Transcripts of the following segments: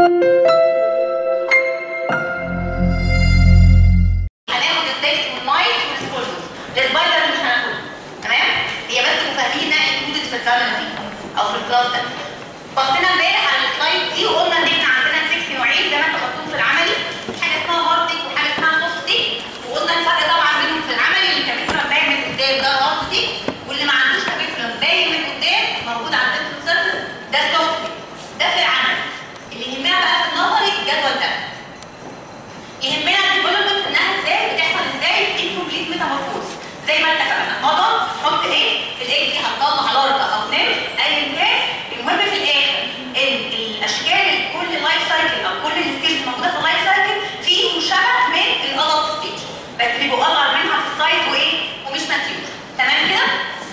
هناخد التكس والمايك والسبولز السبايدر مش هناخده تمام هي بس مفاهيم انها انكلودد في الفاميلي دي او في الكلاس ده بصينا امبارح على السلايد دي وقلنا ان احنا عندنا سكس نوعين زي ما انتوا خدتوهم في العملي حاجه اسمها هارد تيك وحاجه اسمها سوفت تيك وقلنا الفرق طبعا بينهم في العملي اللي كابيتولم باين من قدام ده هارد تيك واللي ما عندوش كابيتولم باين من قدام موجود على الدنتال سيرفيس ده سوفت تيك ده في العملي اللي يهمنا بقى في النظري الجدول ده يهمنا الديفلوبمنت انها ازاي بتحصل ازاي انكمبليت ميتامورفوز زي ما اتفقنا مضى تحط ايه الايه دي هتطلع لارجا او نمر ايا كان المهم في الاخر ان الاشكال كل لايف سايكل او كل الستيج الموجوده في اللايف سايكل فيهم شبه من الادلت ستيج بس بيبقوا اصغر منها في السايز وايه ومش ماتيور تمام كده؟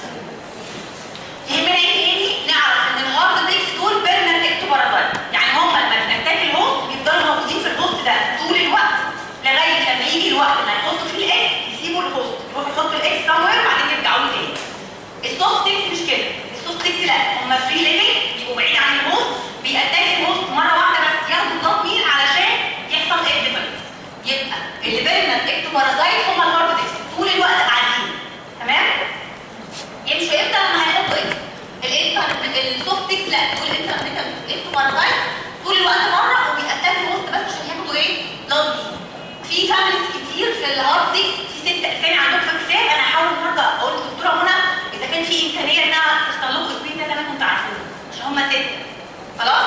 يهمنا ايه تاني؟ نعرف ان الهارد ديسك دول بيرمننت اكتوبارازايت يعني هم لما بنتاك الهوست بيفضلوا موجودين في الهوست ده طول الوقت لغايه لما يجي الوقت اللي هيحطوا فيه الاكس يسيبوا الهوست يروحوا يحطوا الاكس سموير وبعدين يرجعوا له تاني. السوفت تكس مش كده، السوفت تكس لا هم فري ليفنج بيبقوا بعيد عن الهوست بيأتاك الهوست مره واحده بس ياخدوا بلاد ميل علشان يحصل اكتيفنت. يبقى اللي بيرمننت اكتوبارازايت هم الهارد ديسك طول الوقت قاعدين تمام؟ يمشوا امتى لما هيحطوا اكس الانتر السوفت تكس لا تقول انتر انتوا بارازايت طول الوقت بره وبيأتاك الوسط بس عشان ياخدوا ايه لازم في فاميليز كتير في الهارد ديسك في ست اسامي عندهم في الكتاب انا هحاول النهارده اقول للدكتوره منى اذا كان في امكانيه انها تختار لكم اسمين ده كمان كنت عارفين عشان هم ست خلاص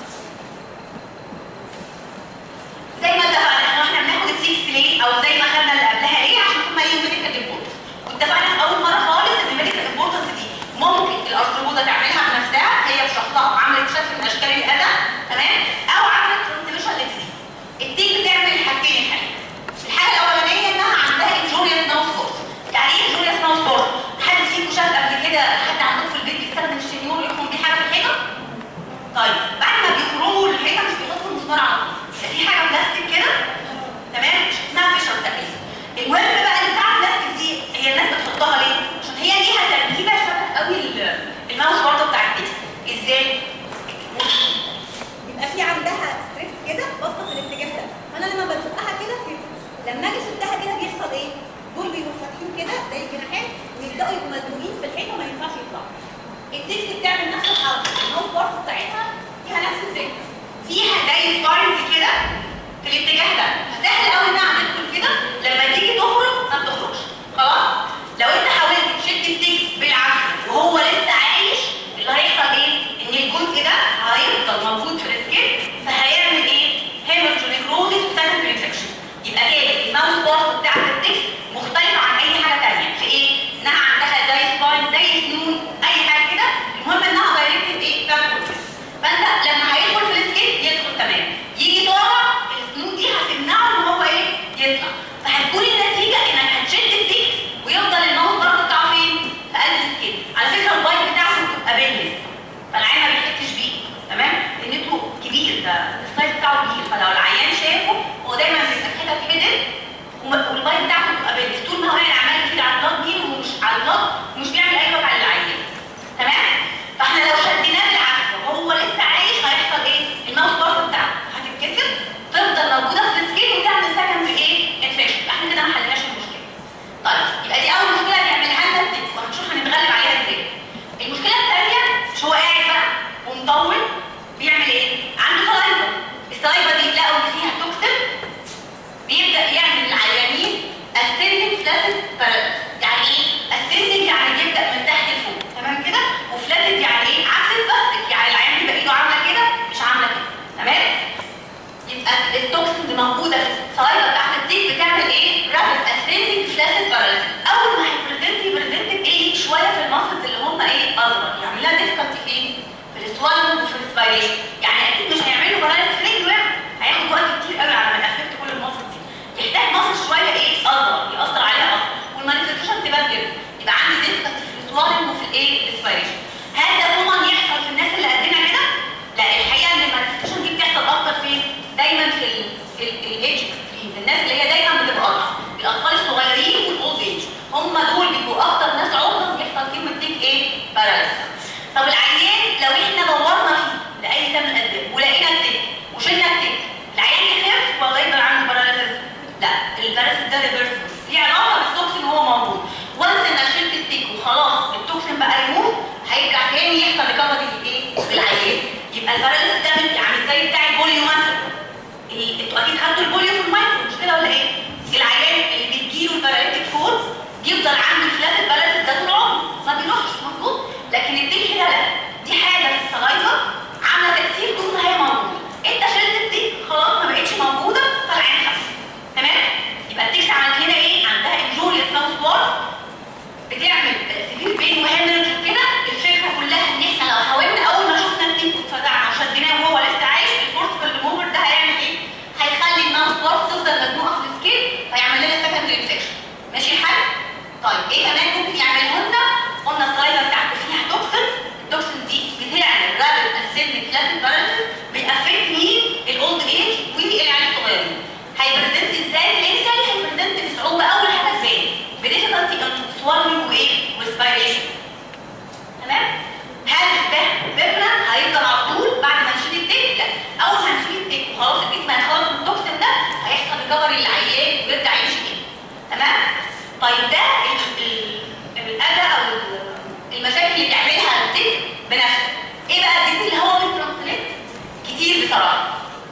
زي ما اتفقنا احنا احنا بناخد السيكس ليه او زي ما خدنا اللي قبلها ليه عشان هم ليهم ميديكال امبورتنس واتفقنا في اول مره خالص ان الميديكال امبورتنس دي ممكن الارثروبوزا تعملها بنفسها هي بشخصها عملت شكل من اشكال الاذى تمام او عملت ترانسميشن للديزيز التيك بتعمل حاجتين الحقيقه الحاجه الاولانيه انها عندها انجوريوس ماوس فورس يعني ايه انجوريوس ماوس فورس حد فيكم شاف قبل كده حد عندكم في البيت بيستخدم الشنيور يخرم بيه حاجه في الحيطه طيب بعد ما بيخرموا الحيطه مش بيحطوا المسمار على طول ده في حاجه بلاستيك كده تمام اسمها فيشر تقريبا المهم بقى اللي بتاع البلاستيك دي هي الناس بتحطها ليه؟ عشان هي ليها تركيبه شبه قوي ال- الماوس برضه بتاع الديسك ازاي؟ يبقى في عندها ستريس كده باصه في الاتجاه ده فانا لما بزقها كده كده لما اجي اشدها كده بيحصل ايه؟ دول بيبقوا فاتحين كده زي الجناحات ويبداوا يبقوا مزنوقين في الحيطه ما ينفعش يطلعوا الديسك بتعمل نفس الحركه الماوس برضه بتاعتها فيها نفس الفكره فيها زي سبايرز كده في الاتجاه ده فسهل قوي انها تدخل كده لما تيجي تخرج ما بتخرجش خلاص لو انت حاولت تشد الديسك بالعافيه وهو لسه عايش اللي هيحصل ايه؟ ان الجزء ده هيفضل موجود في السكين فهيعمل ايه؟ هيمرج نيكروزيس وسكندري انفكشن يبقى كده الماوس بارت بتاعت الديسك مختلفه عن اي حاجه ثانيه في ايه؟ انها عندها زي سباين زي سنون اي حاجه كده المهم انها دايركتد ايه؟ تاكل فانت لما هيدخل في السكين يدخل تمام يجي طالع السنون دي هتمنعه ان هو ايه؟ يطلع فهتكون النتيجه انك هتشد الديك ويفضل الماوس بارت بتاعه فين؟ في قلب السكين على فكره البايت بتاعته بتبقى بينلس فالعين ما بيحسش بيه تمام؟ لانته كبير ده السايز بتاعه كبير فلو العيان شافه هو دايما بيبقى كده حدد والبايت بتاعته بتبقى بينلس طول ما هو يعني عمال كده على البلاد بيه ومش على البلاد ومش بيعمل اي وجع للعيان تمام؟ فاحنا لو شديناه بالعافيه وهو لسه عايش هيحصل ايه؟ الماوس بارت بتاعته هتتكسر تفضل موجوده في السكين وتعمل سكند ايه؟ انفكشن احنا كده ما حلناش المشكله. طيب يبقى دي اول مشكله هنعملها لنا التك وهنشوف هنتغلب عليها ازاي. المشكله الثانيه مش هو قاعد بقى ومطول بيعمل ايه؟ عنده سلايفا السلايفا دي لقوا ان فيها توكسين بيبدا يعمل العيانين ascending flaccid paralysis يعني ايه؟ ascending يعني بيبدا من تحت لفوق تمام كده؟ وفلاتد يعني ايه؟ عكس البلاستيك يعني العيان بيبقى ايده عامله كده مش عامله كده تمام؟ يبقى التوكسينز موجوده في السلايفا بتاعت الديك بتعمل ايه؟ رابid ascending flaccid paralysis اول ما هيبريزنت يبريزنت ايه؟ شويه في الماسلز اللي هم ايه؟ اصغر يعمل لها ديفيكالتي فين؟ في السوالو وفي السبايريشن يعني اكيد مش هيعملوا paralysis في رجله يعني هياخد وقت كتير قوي على ما يأفكت كل الماسلز دي يحتاج ماسل شويه ايه؟ اصغر يأثر عليها اصغر والمانيفستيشن تبان كده يبقى عندي ديفيكالتي في السوالو وفي الايه؟ السبايريشن هل ده عموما يحصل في الناس اللي قدنا كده؟ لا الحقيقه ان المانيفستيشن دي بتحصل اكتر فين؟ دايما في ال في الايدج اكستريمز الناس اللي هي دايما بتبقى اضعف الاطفال الصغيرين والاولد ايج هم دول بيبقوا اكتر ناس عرضه بيحصل فيهم التيك ايه؟ باراليس طب العيان لو احنا دورنا فيه لاي يبقى الباراليس ده عامل زي بتاع البوليو مثلا ال- انتوا اكيد خدتوا البوليو في المايكرو مش كده ولا ايه؟ العيان اللي بتجيله الباراليتيك فورس يفضل عنده فلات الباراليس ده طول عمره ما بيروحش مظبوط لكن التيك هنا لا دي حاجه في السلايفا عامله تاثير طول ما هي موجوده انت شلت التيك خلاص ما بقتش موجوده فالعين خف تمام؟ يبقى التيكس عملت هنا ايه؟ عندها انجوريوس ماوس وورس بتعمل سيفير بين وهيمرج كده الفكره كلها ان احنا لو حاولنا اول ما شفنا التيك اتفزعنا وشديناه وهو لسه عايش الفورس في الموفر ده هيعمل ايه؟ هيخلي الماوس وورس تفضل مزنوقه في السكيل فيعمل لنا سكندري انفكشن ماشي الحال؟ طيب ايه كمان ممكن يعمله لنا؟ قلنا السلايدر بتاعته فيها توكسين التوكسين دي بتعمل رابد اسيدنت فلاتن باراليسيس بيأفكت مين؟ الاولد ايج والعيال الصغيرين هيبرزنت ازاي كلينيكال هيبرزنت بصعوبه اول حاجه ازاي؟ بديفيكالتي ان swallowing وايه؟ respiration تمام؟ هل ده بيرمننت هيفضل على طول بعد ما نشيل التيك؟ لا اول ما نشيل التيك وخلاص الجسم هيخلص من التوكسين ده هيحصل ريكفري للعيان ويرجع يمشي تاني تمام؟ طيب ده ال- ال- الاذى او ال- المشاكل اللي بيعملها التيك بنفسه ايه بقى الجسم اللي هو بيترانسليت؟ كتير بصراحه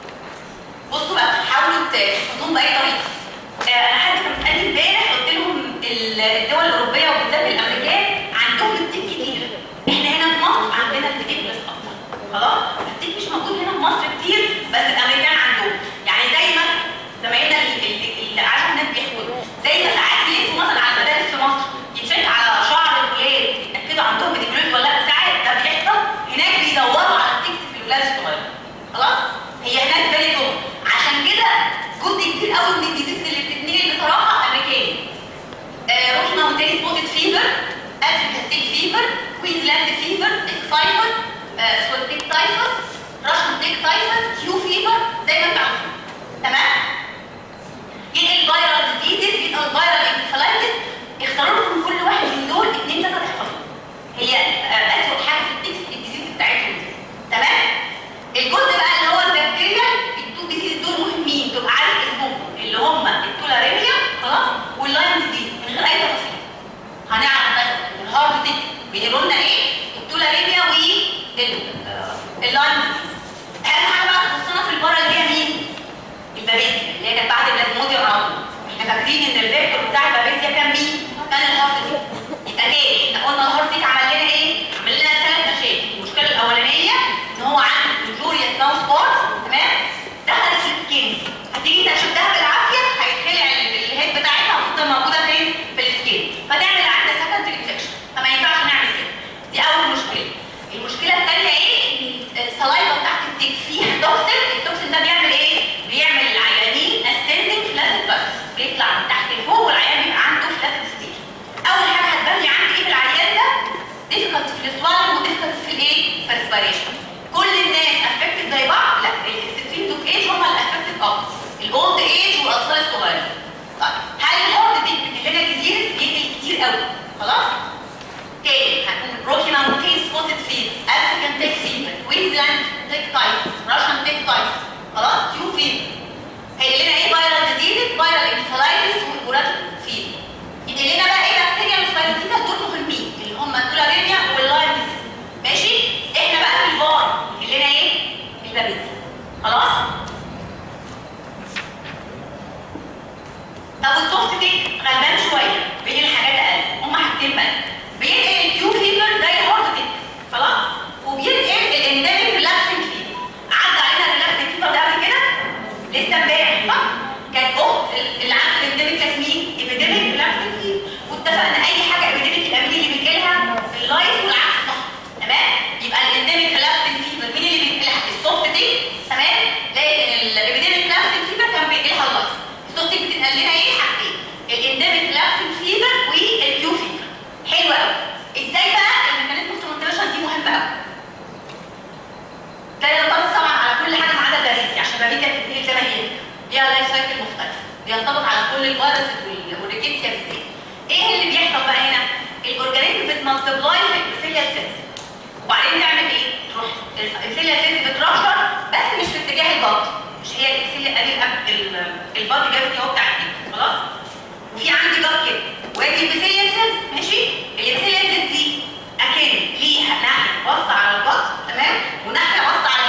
بصوا بقى حاولوا تحفظوهم باي طريقه آه، انا حد كان بيسالني امبارح قلت لهم ال- الدول الاوروبيه وبالذات الامريكان عندهم التيك كتير احنا هنا في مصر عندنا التيك بس اكتر خلاص التيك مش موجود هنا في مصر كتير بس الامريكان عندهم يعني زي مثلا زمايلنا اللي- اللي اللي عاشوا هناك بيحكوا زي ما ساعات بيقيسوا مثلا على المدارس في مصر يتشك على شعر الولاد يتاكدوا عندهم بتجريد ولا لا ساعات ده بيحصل هناك بيدوروا على التيكس في الولاد الصغيره خلاص هي هناك فيري كومن عشان كده جزء كبير قوي من الديزيز اللي بتتنقل بصراحه امريكاني آه، روحي ماونتيني سبوتد فيفر افريكان تيك فيفر كوينزلاند فيفر تيك فايفر سويت تيك تايفس راشن تيك تايفس كيو فيفر زي ما انتوا عارفين تمام ينقل فيرال ديزيز ينقل فيرال انفلايتس اختاروا لكم كل واحد من دول اثنين ثلاثه تحفظهم هي آه، اسوء حاجه في التكست الديزيز بتاعتهم دي. تمام الجزء بقى اللي هو البكتيريا التو ديزيز دول مهمين تبقى عارف اسمهم اللي هم التولاريميا خلاص واللاين ديزيز من غير اي تفاصيل هنعرف بس الهارد ديك بيقولوا لنا ايه التولاريميا واللاين ديزيز اهم حاجه بقى تخصنا في البره اللي هي مين؟ البابيزيا اللي هي كانت بعد البلازموديوم على طول احنا فاكرين ان الفيكتور بتاع البابيزيا كان مين؟ كان الهارد ديك يبقى تاني احنا قلنا الهارد ديك عمل لنا ايه؟ عمل لنا ثلاث مشاكل المشكله الاولانيه ان هو عنده انجوريوس ماوس بورت تمام؟ دخلت في السكين هتيجي انت تشدها بالعافيه هيتخلع ال- الهيد بتاعتها وتفضل موجوده فين؟ في السكين فتعمل عندها سكندري انفكشن فما ينفعش نعمل كده دي اول مشكله المشكله الثانيه ايه؟ ان السلايفا بتاعت التيك فيها توكسين التوكسين ده بيعمل ايه؟ بيعمل العيانين اسندنج فلاسيد بس بيطلع من تحت لفوق والعيان بيبقى عنده فلاسيد ستيج اول حاجه هتبان لي عندي ايه في العيان ده؟ ديفيكالت في السوالو وديفيكالت في الايه؟ في الريسبيريشن كل الناس افكتد زي بعض؟ لا الاكستريمز اوف ايج هم اللي افكتد اكتر الاولد ايج والاطفال الصغيرين طيب هل الهولد دي بتدي لنا كتير؟ بيدي كتير قوي خلاص؟ تاني هنقول روكي ماونتين سبوتد فيل افريكان تيك فيفر كوينزلاند تيك تايفس راشن تيك تايفس خلاص كيو فيفر هيقول لنا ايه فيرال ديزيز فيرال انفلايتس والبورات فيفر يقول لنا بقى ايه بكتيريا والسبايروتيكا دول مهمين اللي هم التولاريميا واللايم ديزيز ماشي احنا بقى في الفار يقول لنا ايه البابيزيا خلاص طب السوفت تيك غلبان شويه بين الحاجات اقل هم حاجتين بس بينقل الكيو فيبر زي الهارد تيك خلاص وبينقل الانديميك ريلاكسنج فيبر عدى علينا الريلاكسنج فيبر ده قبل كده لسه امبارح صح؟ كانت اخت اللي عارفه الانديميك كانت مين؟ ايبيديميك ريلاكسنج فيبر واتفقنا اي حاجه ايبيديميك يبقى مين اللي بينقلها؟ اللايف والعكس صح تمام؟ يبقى الانديميك ريلاكسنج فيبر مين اللي بينقلها؟ السوفت تيك تمام؟ لكن الايبيديميك ريلاكسنج فيبر كان بينقلها اللايف السوفت تيك بتنقل لنا ايه؟ حاجتين الانديميك ريلاكسنج فيبر والكيو فيبر حلو قوي ازاي بقى الميكانيزم ترانسليشن دي مهمه قوي ده ينطبق طبعا على كل حاجه ما عدا البابيزيا عشان البابيزيا بتنتهي زي ما هي ليها لايف سايكل مختلف بينطبق على كل الفيروس والريكيتسيا بالذات ايه اللي بيحصل بقى هنا الاورجانيزم بتمالتبلاي في الابيثيليال سيلز وبعدين تعمل ايه تروح الابيثيليال سيلز بترشر بس مش في اتجاه البط مش هي الابيثيليال ادي البط جابت اهو بتاع التيك خلاص وفي عندي جاب كده وادي الابيثيليال سيلز ماشي الابيثيليال سيلز دي اكن ليها ناحيه باصه على البط تمام وناحيه باصه على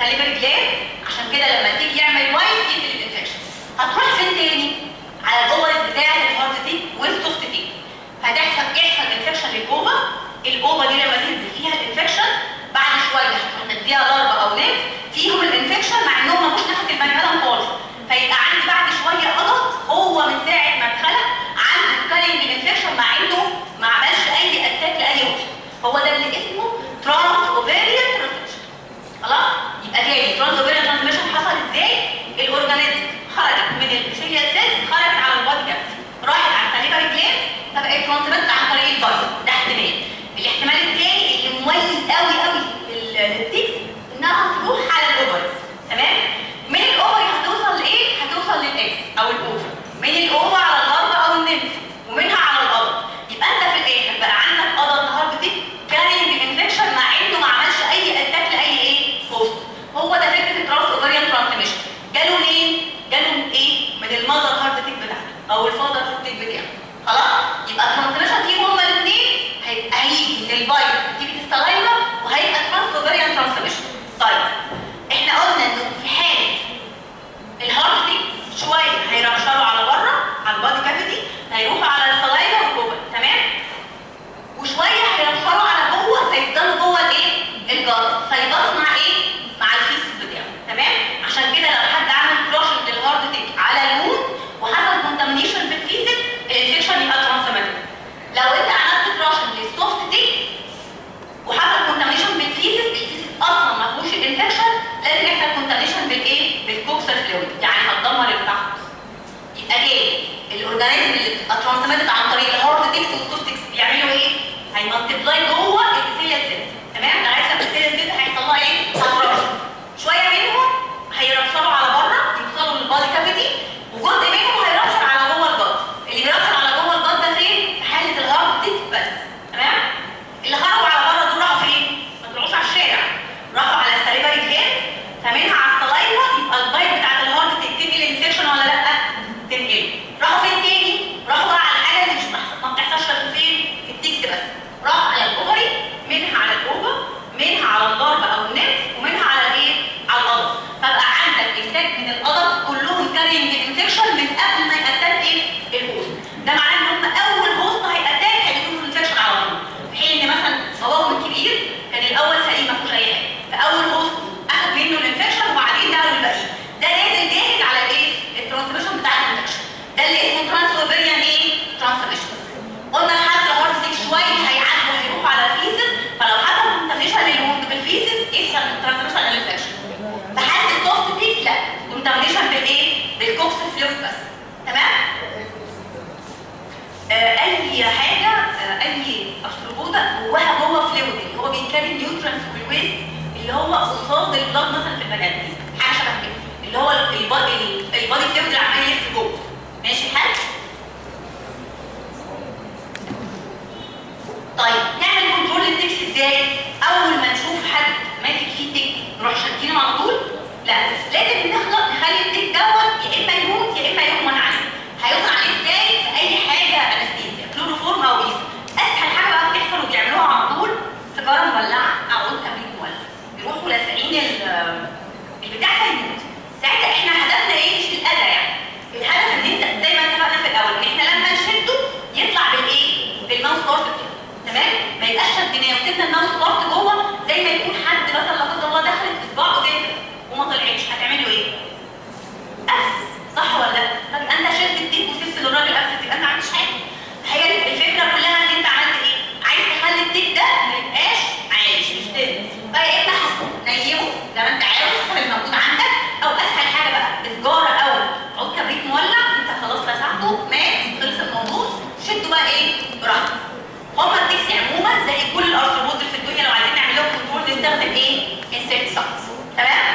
السليفري جلاند عشان كده لما تيجي يعمل وايت يقتل الانفكشن هتروح فين تاني على الاوفرز بتاعه الهارت تيك والسوفت تيك هتحصل يحصل انفكشن للاوفا الاوفا دي لما تنزل فيها الانفكشن بعد شويه هتروح نديها ضربه او ليف فيهم الانفكشن مع انهم ما ناحيه البني ادم خالص فيبقى عندي بعد شويه غلط هو من ساعه ما اتخلق عنده كارينج الانفكشن مع انه ما عملش اي اتاك لاي وقت هو ده اللي اسمه ترانس اوفيريان ترانسميشن خلاص يبقى تاني ترانس اوفيريان ترانسميشن حصل ازاي الاورجانيزم خرجت من البكتيريا سيلز خرجت على البادي كافيتي راحت على السليفري جلاند فبقت ترانسميت عن طريق البادي ده احتمال الاحتمال الثاني اللي مميز قوي قوي للتيكس انها تروح على الاوفرز تمام من الاوفر هتوصل لايه هتوصل للاكس او الاوفر من الاوفر على الغرب او النمف ومنها على القدر يبقى انت في الاخر بقى عندك قدر النهارده دي كارينج انفكشن مع انه ما عملش اي اتاك لاي ايه هوست هو ده فكره الترانس اوفريان ترانسميشن جاله منين جاله من ايه من المذر هارت تيك بتاعته او الفاذر هارت تيك بتاعه خلاص يبقى الترانسميشن فيهم هما الاثنين هيبقى هيجي من البايت تيجي السلايفا وهيبقى ترانس اوفريان ترانسميشن طيب احنا قلنا انه في حاله الهارت تيك شويه هيرشروا على بره على البادي كافيتي هيروحوا على السلايفا والجوه تمام وشويه هيرشروا على جوه فيفضلوا جوه الايه الجار فيبص مع ايه مع الفيسس بتاعه تمام عشان كده لو حد عمل كروشن للهارت تيك على المود وحصل كونتامينيشن بالفيسس الانفكشن يبقى ترانسميتد لو انت عملت كروشن للسوفت تيك وحصل كونتامينيشن بالفيسس الفيسس اصلا ما فيهوش الانفكشن لازم يحصل كونتامينيشن بالايه بالكوكسر فلويد يعني هتدمر البتاع يبقى ايه الاورجانيزم اللي اترانسميتد عن طريق الهارت تيكس والسوفت تيكس بيعملوا ايه هيمالتيبلاي جوه الابيثيليال سيلز تمام لغايه لما الابيثيليال سيلز هيحصل لها ايه هترشح شويه منهم هيرشروا على بره يوصلوا للبادي كافيتي وجزء منهم هيرشر على جوه الجلد اللي بيرشر على جوه الجلد ده فين في حاله الهارت تيك بس تمام اللي خرجوا على بره دول راحوا فين ما طلعوش على الشارع راحوا على السليفري جلاند فمنها على السلايفا يبقى البايب بتاعت الهارت تيك تنقل الانفكشن ولا لا تنقله راحوا فين تاني راحوا بقى على الحاجه اللي مش بتحصل ما بتحصلش غير فين في التيكس بس راحوا على الاوفري منها على الاوفا منها على الضرب او النفس ومنها على الايه على القدر فبقى عندك انتاج من القدر كلهم كارينج انفكشن من قبل ما يأتاك ايه الهوست ده معناه ان هم اول هوست هيأتاك هيكون الانفكشن على طول في حين ان مثلا باباهم الكبير كان الاول سليم ما فيهوش اي حاجه فاول هوست اخد منه الانفكشن وبعدين نقله للباقيين ده نازل جاهز على الايه الترانسميشن بتاع الانفكشن ده اللي اسمه ترانس اوفريان ايه ترانسميشن قلنا لحد الهارت تيك شويه هيعدوا هيروحوا على الفيسز فلو حصل كونتاميشن للوند بالفيسز يحصل الترانسميشن للانفكشن لحد السوفت تيك لا كونتاميشن بالايه بالكوكس فلويد بس تمام آه، اي حاجه آه، اي ارثروبودا جواها جوه فلويد اللي هو بيتكلم نيوترنس والويست اللي هو قصاد البلاد مثلا في البني ادمين حاجه شبه كده اللي هو البادي البادي فلويد اللي عمال يلف جوه ماشي الحال طيب نعمل كنترول للتكس ازاي اول ما نشوف حد ماسك فيه تك نروح شادينه على طول لا لازم نخلق نخلي التك دوت يا اما يموت يا اما يغمى عليه هيغمى عليه ازاي في اي حاجه انستيزيا كلوروفورم او ايس اسهل حاجه بقى بتحصل وبيعملوها على طول سيجاره مولعه او عود كبريت مولع يروحوا لاسعين ال- البتاع فيموت ساعتها احنا هدفنا ايه مش الاذى يعني الهدف ان انت زي ما اتفقنا في الاول ان احنا لما نشده يطلع بالايه بالماوس بارت بتاعه تمام ما يبقاش شدنا وسيبنا الماوس بارت جوه زي ما يكون حد مثلا لا قدر الله دخلت في صباعه زي كده وما طلعتش هتعملوا ايه؟ ابسس صح ولا لا؟ طب انت شلت التيب وسبت للراجل ابسس يبقى انت ما عملتش حاجه هي الفكره كلها ان انت عملت ايه؟ عايز تخلي التيب ده ما يبقاش عايش مش تاني فيا اما هتنيمه زي ما انت عارف اللي موجود عندك او اسهل حاجه بقى بسجاره او عود كبريت مولع انت خلاص لسعته مات خلص الموضوع شدوا بقى ايه؟ براحتك هما التكسي عموما زي كل الارثروبود اللي في الدنيا لو عايزين نعمل لهم كنترول نستخدم ايه؟ انسكتسايدز تمام؟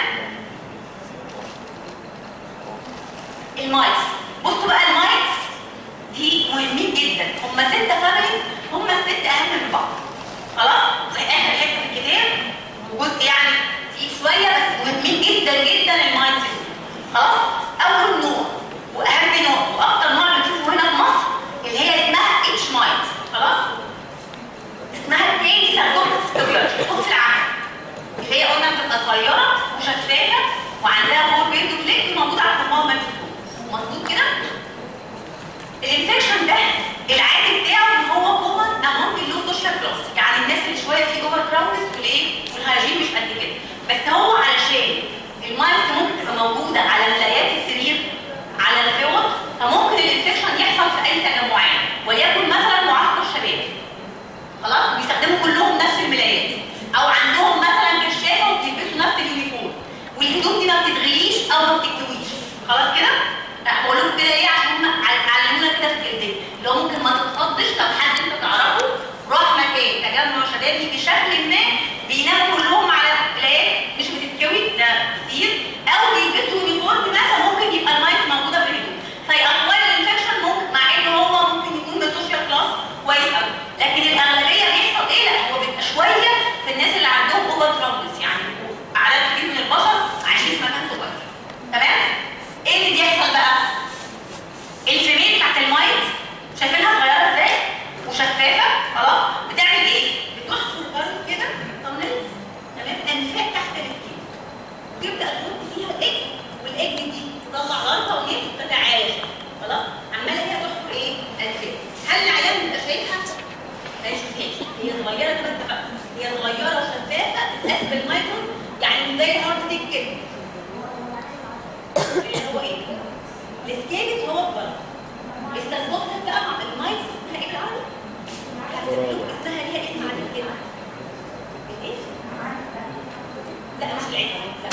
المايس بصوا بقى المايس دي مهمين جدا هم ستة فاميليز هم الست اهم من بعض خلاص زي اخر حته في الكتاب وجزء يعني تقيل شويه بس مهمين جدا جدا المايس خلاص اول نوع واهم نوع واكتر نوع بنشوفه هنا في مصر اللي هي اسمها اتش مايت خلاص اسمها التاني سرطان في الطبيعه في العمل اللي هي قلنا بتبقى صغيره وشفافه وعندها فور بيرد فليك موجود على الكمام مايكروسكوب مظبوط كده الانفكشن ده العادي بتاعه ان هو كومن امونج اللو سوشيال كلاس يعني الناس اللي شويه في اوفر كراودنس والايه والهيجين مش قد كده بس هو علشان المايلز ممكن تبقى موجوده على ملايات السرير على الفوط فممكن الانفكشن يحصل في اي تجمعات وليكن مثلا معسكر شباب خلاص بيستخدموا كلهم نفس الملايات او عندهم مثلا كشافه وبيلبسوا نفس اليونيفورم والهدوم دي ما بتتغليش او ما بتكتويش خلاص كده لا بقول لكم كده ايه عشان هم علمونا كده في الكلمتين اللي هو ممكن ما تتخضش لو حد انت تعرفه راح مكان تجمع شبابي بشكل ما بيناموا كلهم على ملايات مش بتتكوي ده كتير او بيلبسوا يونيفورم مثلا ممكن يبقى المايس موجوده في الهدوم فاطوال الانفكشن ممكن مع ان هو ممكن يكون من سوشيال كلاس كويس قوي لكن الاغلبيه بيحصل ايه لا هو بيبقى شويه في الناس اللي عندهم اوفر ترامبس يعني بيبقوا اعداد كتير من البشر عايشين في مكان صغير تمام ايه اللي بيحصل بقى الفيميل بتاعت المايت شايفينها صغيره ازاي وشفافه خلاص بتعمل ايه بتحفر برضه كده تمنلز تمام انفاق تحت السكين وتبدا تحط فيها الاكس والاكس دي تطلع غلطه وهي تتعايش خلاص عماله هي تحفر ايه انفاق هل العيان بيبقى شايفها ما يشوفهاش هي صغيره زي ما اتفقنا هي صغيره وشفافه بتتقاس بالمايكرون يعني زي الهارد ديك كده اللي هو ايه السكيلز هو الضرب السنبوكس بقى مع المايس اسمها ايه بالعربي؟ هفتكر اسمها ليها اسم عن كده الايه؟ لا مش العين لا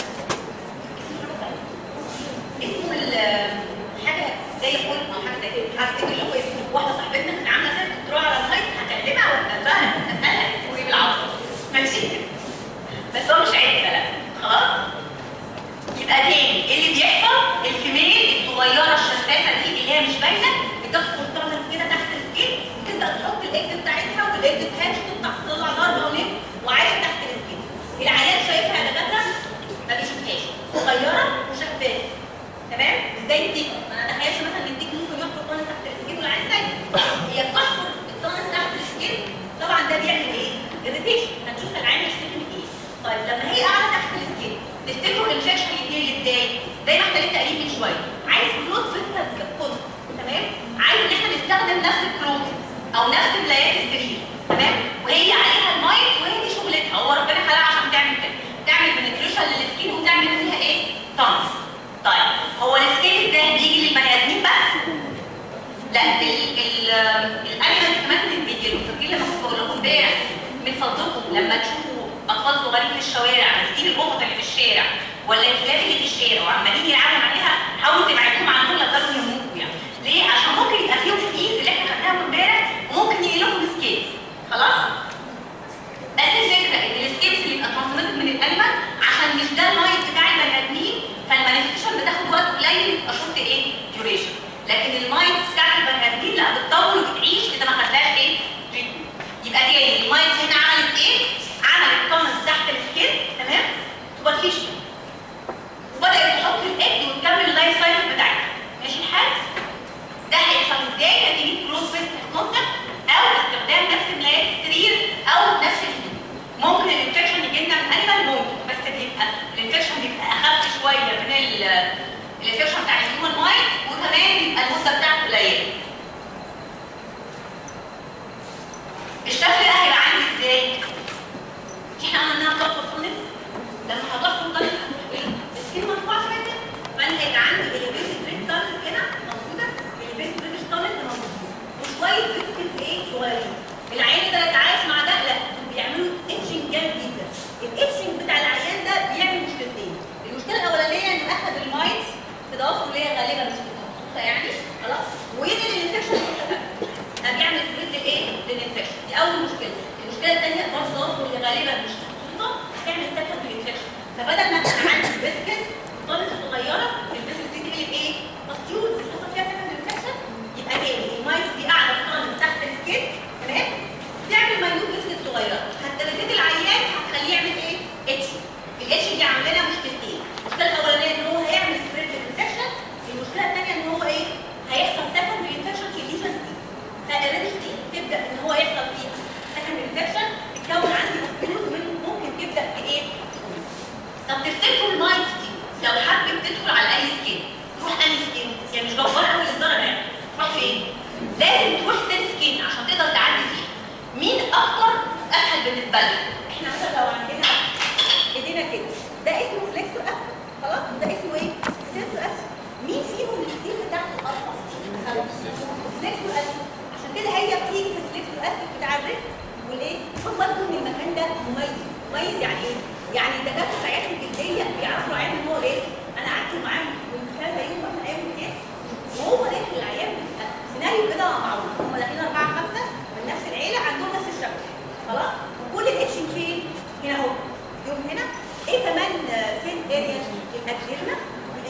اسمه ال- حاجه زي فول او حاجه زي كده هفتكر له اسمه واحده صاحبتنا كانت عامله سيرت دكتوراه على المايس هكلمها واسالها اسالها اسمه ايه بالعربي ماشي بس هو مش عيب لا خلاص يبقى تاني ايه اللي بيحصل الكميه الصغيره الشفافه دي اللي هي مش باينه بتدخل ترمز كده تحت السكين وتبدا تحط الاكس بتاعتها والاكس هاتش تطلع تطلع ضربه ونم وعايشه تحت السكين العيان شايفها يا دكاتره ما بيشوفهاش صغيره وشفافه تمام ازاي التيك ما انا اتخيلش مثلا ان التيك ممكن يحفر طنس تحت السكين والعيان سايب هي بتحفر الطنس تحت السكين طبعا ده بيعمل ايه؟ اريتيشن هنشوف العيان هيشتكي من ايه طيب لما هي قاعده تحت السكين تفتكروا الانفكشن يتنقل ازاي؟ زي ما احنا لسه قايلين من شويه عايز كلوز فيستر كود تمام؟ عايز ان احنا نستخدم نفس الكلوز او نفس ملايات السرير تمام؟ وهي عليها المايك وهي دي شغلتها هو ربنا خلقها عشان تعمل كده تعمل بنتريشن للسكين وتعمل فيها ايه؟ تانس طيب هو السكين ده بيجي للبني ادمين بس؟ لا الانيمال كمان بيجي له فاكرين لما كنت بقول لكم امبارح من فضلكم لما تشوفوا اطفال صغيرين في الشوارع ماسكين القطط اللي في الشارع ولا الكلاب اللي في الشارع وعمالين يلعبوا عليها حاولوا تبعدوهم عنهم لا تقدروا يموتوا يعني ليه؟ عشان ممكن يبقى فيهم سكيز اللي احنا خدناهم امبارح وممكن يجي لهم سكيز خلاص؟ بس الفكره ان السكيبس اللي يبقى ترانسميتد من الانيمال عشان مش ده المايت بتاع البني ادمين فالمانيفستيشن بتاخد وقت قليل يبقى شورت ايه؟ ديوريشن لكن المايت بتاعت البني ادمين لا بتطول وبتعيش اذا ما خدناش ايه؟ treatment. يبقى تاني المايت هنا عملت ايه؟ عملت كومنت تحت السكين تمام؟ سوبرفيشن وبدات تحط الاكس وتكمل اللايف سايكل بتاعتها ماشي الحال؟ ده هيحصل ازاي؟ نتيجه كلوز فيست كونتاكت او استخدام نفس ملايات السرير او نفس الهدوم. ممكن الانفكشن يجي لنا من انيمال ممكن بس بيبقى الانفكشن بيبقى اخف شويه من ال- الانفكشن بتاع الهيومن مايند وكمان بيبقى المده بتاعته قليله. الشكل ده هيبقى عامل ازاي؟ احنا قلنا انها تحفر طنس لما هتحفر طنس السكين مرفوعه شويه كده فانا هيبقى عندي البيت بريد طنس هنا موجوده البيت بريد طنس موجود وشويه فيسكلز ايه صغيرين العيان ده يتعايش مع ده لا بيعملوا اتشنج جامد جدا الاتشنج بتاع العيان ده بيعمل مشكلتين المشكله الاولانيه انه اخذ المايتس في ضوافره اللي هي غالبا مش متخصصه يعني خلاص وين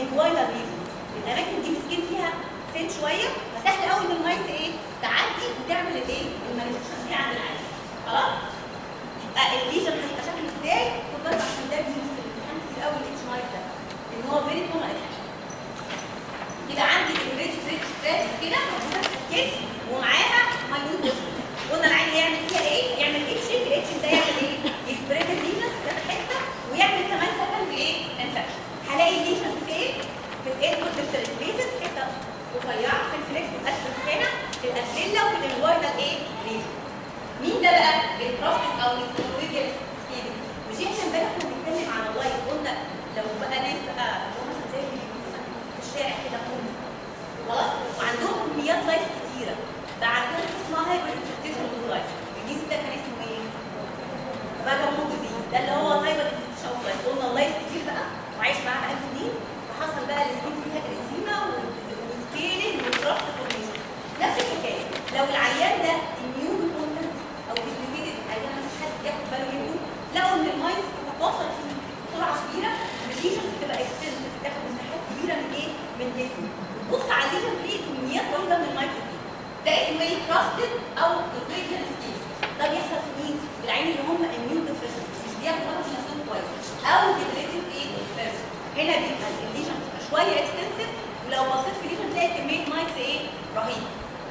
والانجواينا ريجن الاماكن دي السكين فيها سن شويه فسهل قوي ان المايس ايه تعدي وتعمل الايه المانيفستيشن دي عند العين خلاص يبقى الليجن هيبقى شكله ازاي خد بالك عشان ده بيجي في الامتحان في الاول الاتش مايك ده ان هو فيري كومن يبقى عندي الريتش ريتش تراكس كده موجوده في السكين ومعاها ماينوت بوستر قلنا العين هيعمل فيها ايه؟ يعمل اتشنج الاتشنج ده يعمل ايه؟ يسبريد الليجنز في كذا حته ويعمل كمان سكند ايه؟ انفكشن هلاقي الليجنز فين؟ في الانكوت سبيسز حته رفيعه في الفليكس والاسفل هنا في الاسفله وفي الانواينال ايه؟ ريجن مين ده بقى؟ البروستيك او الكولويديال سكيلز مش احنا امبارح كنا بنتكلم عن اللايف قلنا لو بقى ناس بقى اللي هم مثلا زي اللي مثلا في الشارع كده خالص خلاص وعندهم كميات لايف كتيره ده عندهم حاجه اسمها هايبر انفستيشن لايف الجيز ده كان اسمه ايه؟ فاجامون ديزيز ده اللي هو هايبر انفستيشن اوف لايف قلنا اللايف كتير بقى وعايش معاها بقى سنين فحصل بقى السكين فيها اريسيما وسكيلنج وتراست فورميشن نفس الحكايه لو العيان ده اميون كونتنت او ديسلوكيتد عيان مفيش حد ياخد باله منه لقوا ان المايس بتتواصل فيه بسرعه كبيره الليجن بتبقى اكستنسيف بتاخد مساحات كبيره من ايه؟ من الجسم بتبص على الليجن تلاقي كميات رهيبه من المايس فيه ده اسمه ايه؟ كراستد او الريجن سكيلز ده بيحصل في مين؟ العين اللي هم اميون ديفريشن مش بياخدوا بالهم من نفسهم كويس او ديبريتيف ايه؟ بيرسون هنا بيبقى الليجن بتبقى شويه اكستنسيف ولو بصيت في الليجن تلاقي كميه مايكس ايه؟ رهيبه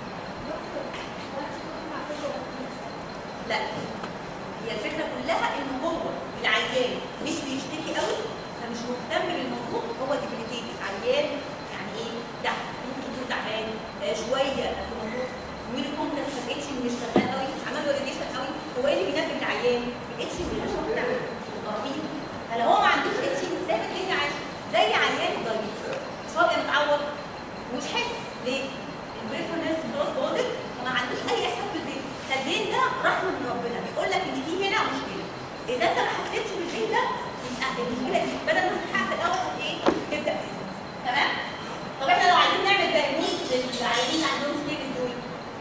لا هي الفكره كلها ان هو العيان مش بيشتكي قوي فمش مهتم بالموضوع هو ديبريتيتد عيان يعني ايه؟ تحت ممكن يكون تعبان آه، شويه الموضوع مين الكومبلكس الاتش مش شغال قوي عمل له ريديشن قوي هو ايه اللي بينبه العيان؟ الاتش اللي مش بتاعه رهيب فلو هو ما عندوش اتش ثابت الدنيا عايشه زي عيان ضريب مش هو بيبقى متعود ومش حاسس ليه؟ البريفرنس خلاص باظت وما عندوش اي احساس بالبين فالبين ده رحمه من ربنا بيقول لك ان في هنا مشكله اذا انت ما حسيتش بالبين ده يبقى المشكله دي بدل ما تتحقق في الاول هت ايه؟ تبدا تزيد تمام؟ طب احنا لو عايزين نعمل دايجنوز للعيانين اللي عندهم سليب دول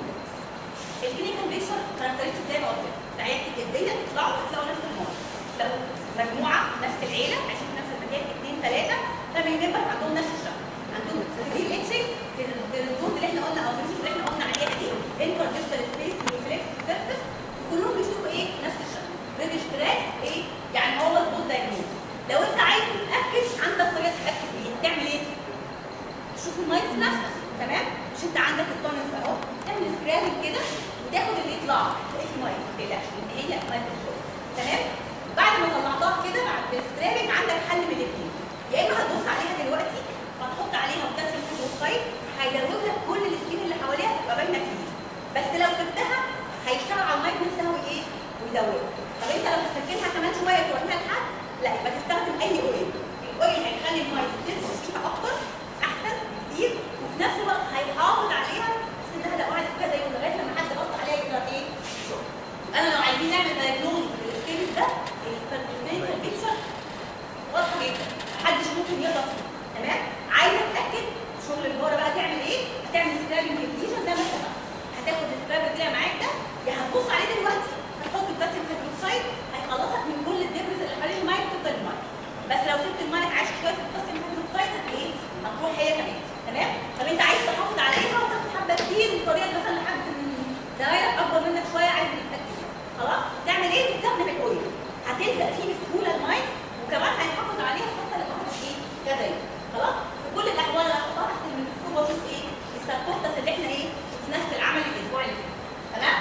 الكلينيكال بيكشر كاركترستيك زي ما قلت لك العيان الجلديه يطلعوا هتلاقوا نفس المرض لو مجموعه نفس العيله عايشين في نفس المكان اثنين ثلاثه فاميلي ممبر عندهم نفس الشكل عندهم سيفير اتشنج في الزون اللي احنا قلنا او في الريجن اللي احنا قلنا عليها دي انترديستال سبيس ريفلكس سيرفيس كلهم بيشوفوا ايه نفس الشكل ريدش تراك ايه يعني هو مظبوط دايجنوز لو انت عايز تتاكد عندك طريقه تتاكد ايه تعمل ايه؟ تشوف المايس نفسك تمام مش انت عندك التونس اهو تعمل سكرابنج كده وتاخد اللي يطلع تلاقي في مايس ما تقلقش لان هي مايس تمام بعد ما طلعتها كده بعد السكرابنج عندك حل من الاثنين يا اما هتبص عليها دلوقتي وهتحط عليها بوتاسيوم هيدروكسيد هيدوب لك كل السكين اللي حواليها تبقى باينه كتير بس لو سبتها هيشتغل على المايك نفسها وايه ويدوبها طب انت لو تفكرها كمان شويه توريها لحد لا يبقى تستخدم اي اويل الاويل هيخلي المايك تنفش فيها اكتر احسن بكتير وفي نفس الوقت هيحافظ عليها بس انها لو قعدت كذا يوم لغايه لما حد بص عليها يقدر ايه شغل انا لو عايزين نعمل دايجنوز للسكيل ده الكلينيكال بيكتشر واضحه جدا محدش ممكن يغلط فيه تمام عايزه اتاكد شغل البورة بقى تعمل ايه هتعمل سكرابنج للليجن زي ما اتفقنا هتاخد السكراب اللي طلع معاك ده يا هتبص عليه دلوقتي هتحط الباسيف هيدروكسيد هيخلصك من كل الدبرز اللي حوالين المايك تفضل المايك بس لو سبت المايك عايش شويه في الباسيف هيدروكسيد هت ايه هتروح هي كمان تمام طب انت عايز تحافظ عليها وتاخد حبه كتير بطريقه مثلا لحد من دايره اكبر منك شويه عايز تتاكد خلاص تعمل ايه تستخدم الاويل هتلزق فيه بسهوله المايك وكمان هيحافظ عليها حتى لو قعدت ايه كذا يوم خلاص في كل الاحوال انا هحطها تحت الميكروسكوب واشوف ايه الساركوبتس اللي احنا ايه شفناها في العمل الاسبوع اللي فات تمام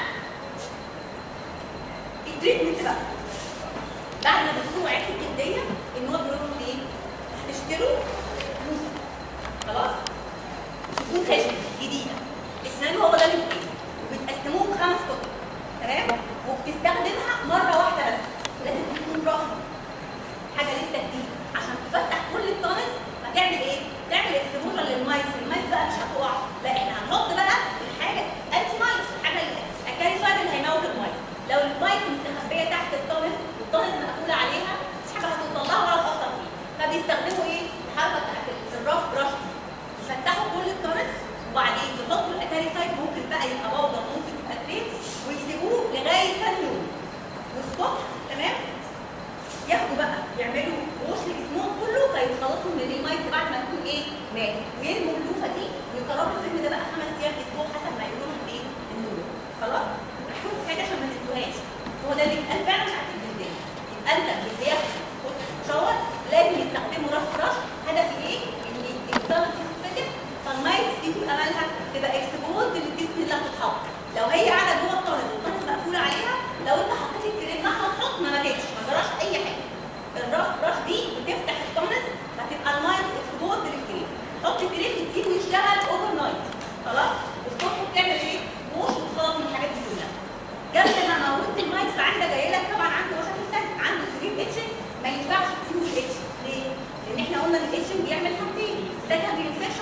التريتمنت بقى بعد ما بتكونوا عرفتوا الجلديه ان هو بيقول لكم ايه هتشتروا موسى خلاص تكون خشن جديده اسنانه هو ده اللي بيقول وبتقسموه خمس كتب تمام وبتستخدمها مره واحده بس لازم تكون رافضه حاجه لسه جديده عشان تفتح كل التونس هتعمل ايه؟ تعمل اكسبوجر للمايس، المايس بقى مش هتقع، لا احنا هنحط بقى الحاجه انتي مايس، الحاجه الكاريسايد اللي هيموت المايس، لو المايس مستخبيه تحت التونس والتونس مقفوله عليها مش حاجه هتوصل لها ولا هتاثر فيها، فبيستخدموا ايه؟ الحركه بتاعت الراف براش دي، يفتحوا كل التونس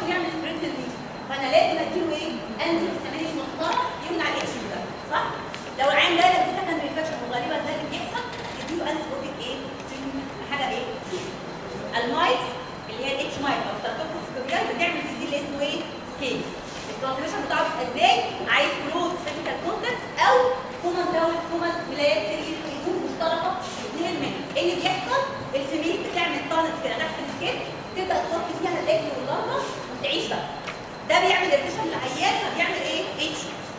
ويعمل سبرنت للليجن فانا لازم اديله ايه؟ انتي هيستامينيك محترم يمنع الاتش ده صح؟ لو العين ده لو سكندري انفكشن وغالبا ده اللي بيحصل تديله انتي بوتيك ايه؟ حاجه ايه؟ المايكس اللي هي الاتش مايك او ستارتوكس كوبيال بتعمل ديزيز اللي اسمه ايه؟ سكيلز الترانسميشن بتاعه بيبقى ازاي؟ عايز كلوز فيزيكال كونتاكت او كومن داون كومن ولايات سرير يكون مشتركه اثنين منهم ايه اللي بيحصل؟ الفيميل بتعمل تانت كده تحت السكين تبدا تحط فيها الاكل واللمبه وتعيش بقى ده بيعمل ارتشن للعيان فبيعمل ايه؟ اتش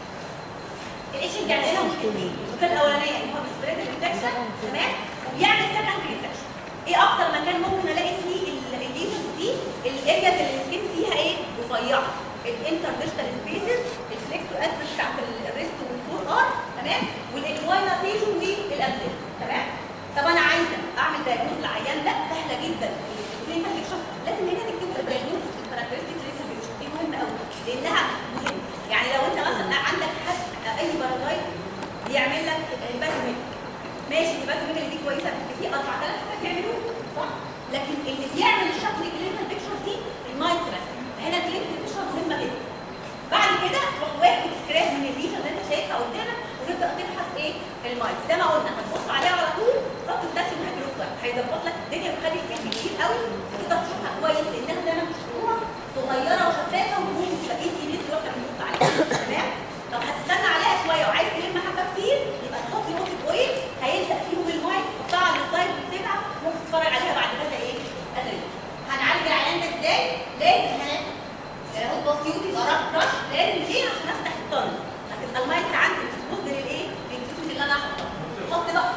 الاتش بيعمل لنا مشكلتين المشكله الاولانيه ان هو بيسبريد الانفكشن تمام وبيعمل سكندري انفكشن ايه اكتر مكان ممكن الاقي فيه الليجنز دي الاريا اللي السكين فيها ايه؟ رفيعه الانترديشتال سبيسز الفليكتو اسبس بتاعت الريست والفور ار تمام والانواينا تيجن والابزل تمام طب انا عايزه اعمل دايجنوز للعيان ده سهله جدا الكلينيكال بيكشر لازم هنا نكتب الدايجنوز الكاركترستيك كلينيكال بيكشر دي مهمه قوي لانها مهمه يعني لو انت مثلا عندك حد اي بارازايت بيعمل لك هيباتوميك ماشي الهيباتوميك دي كويسه بس في 4000 حاجه بيعملوها صح لكن اللي بيعمل الشكل الكلينيكال بيكشر دي المايند بس هنا الكلينيكال بيكشر مهمه جدا بعد كده تروح واخد سكراب من الليجن اللي انت شايفها قدامك وتبدا تفحص ايه المايند زي ما قلنا هتبص عليها على طول ربط البوتاسيوم هيدروكسيد هيظبط لك الدنيا ويخلي الفيلم كتير قوي وتقدر تشوفها كويس لانها زي ما انت شفتوها صغيره وشفافه وممكن تبقى ايد ايد واحنا بنبص عليها تمام طب هتستنى عليها شويه وعايز تلم حبه كتير يبقى تحط نقطه اويل هيلزق فيهم المايند تحطها على السلايد وتسيبها ممكن تتفرج عليها بعد كذا ايه أدري. هنعالج العيان ده ازاي؟ لازم هنعمل هوت باث كيوتي يبقى راح كراش لازم ليه عشان افتح الطن هتبقى المايك عندي مسبوط للايه؟ للكيوتي اللي انا هحطها حط بقى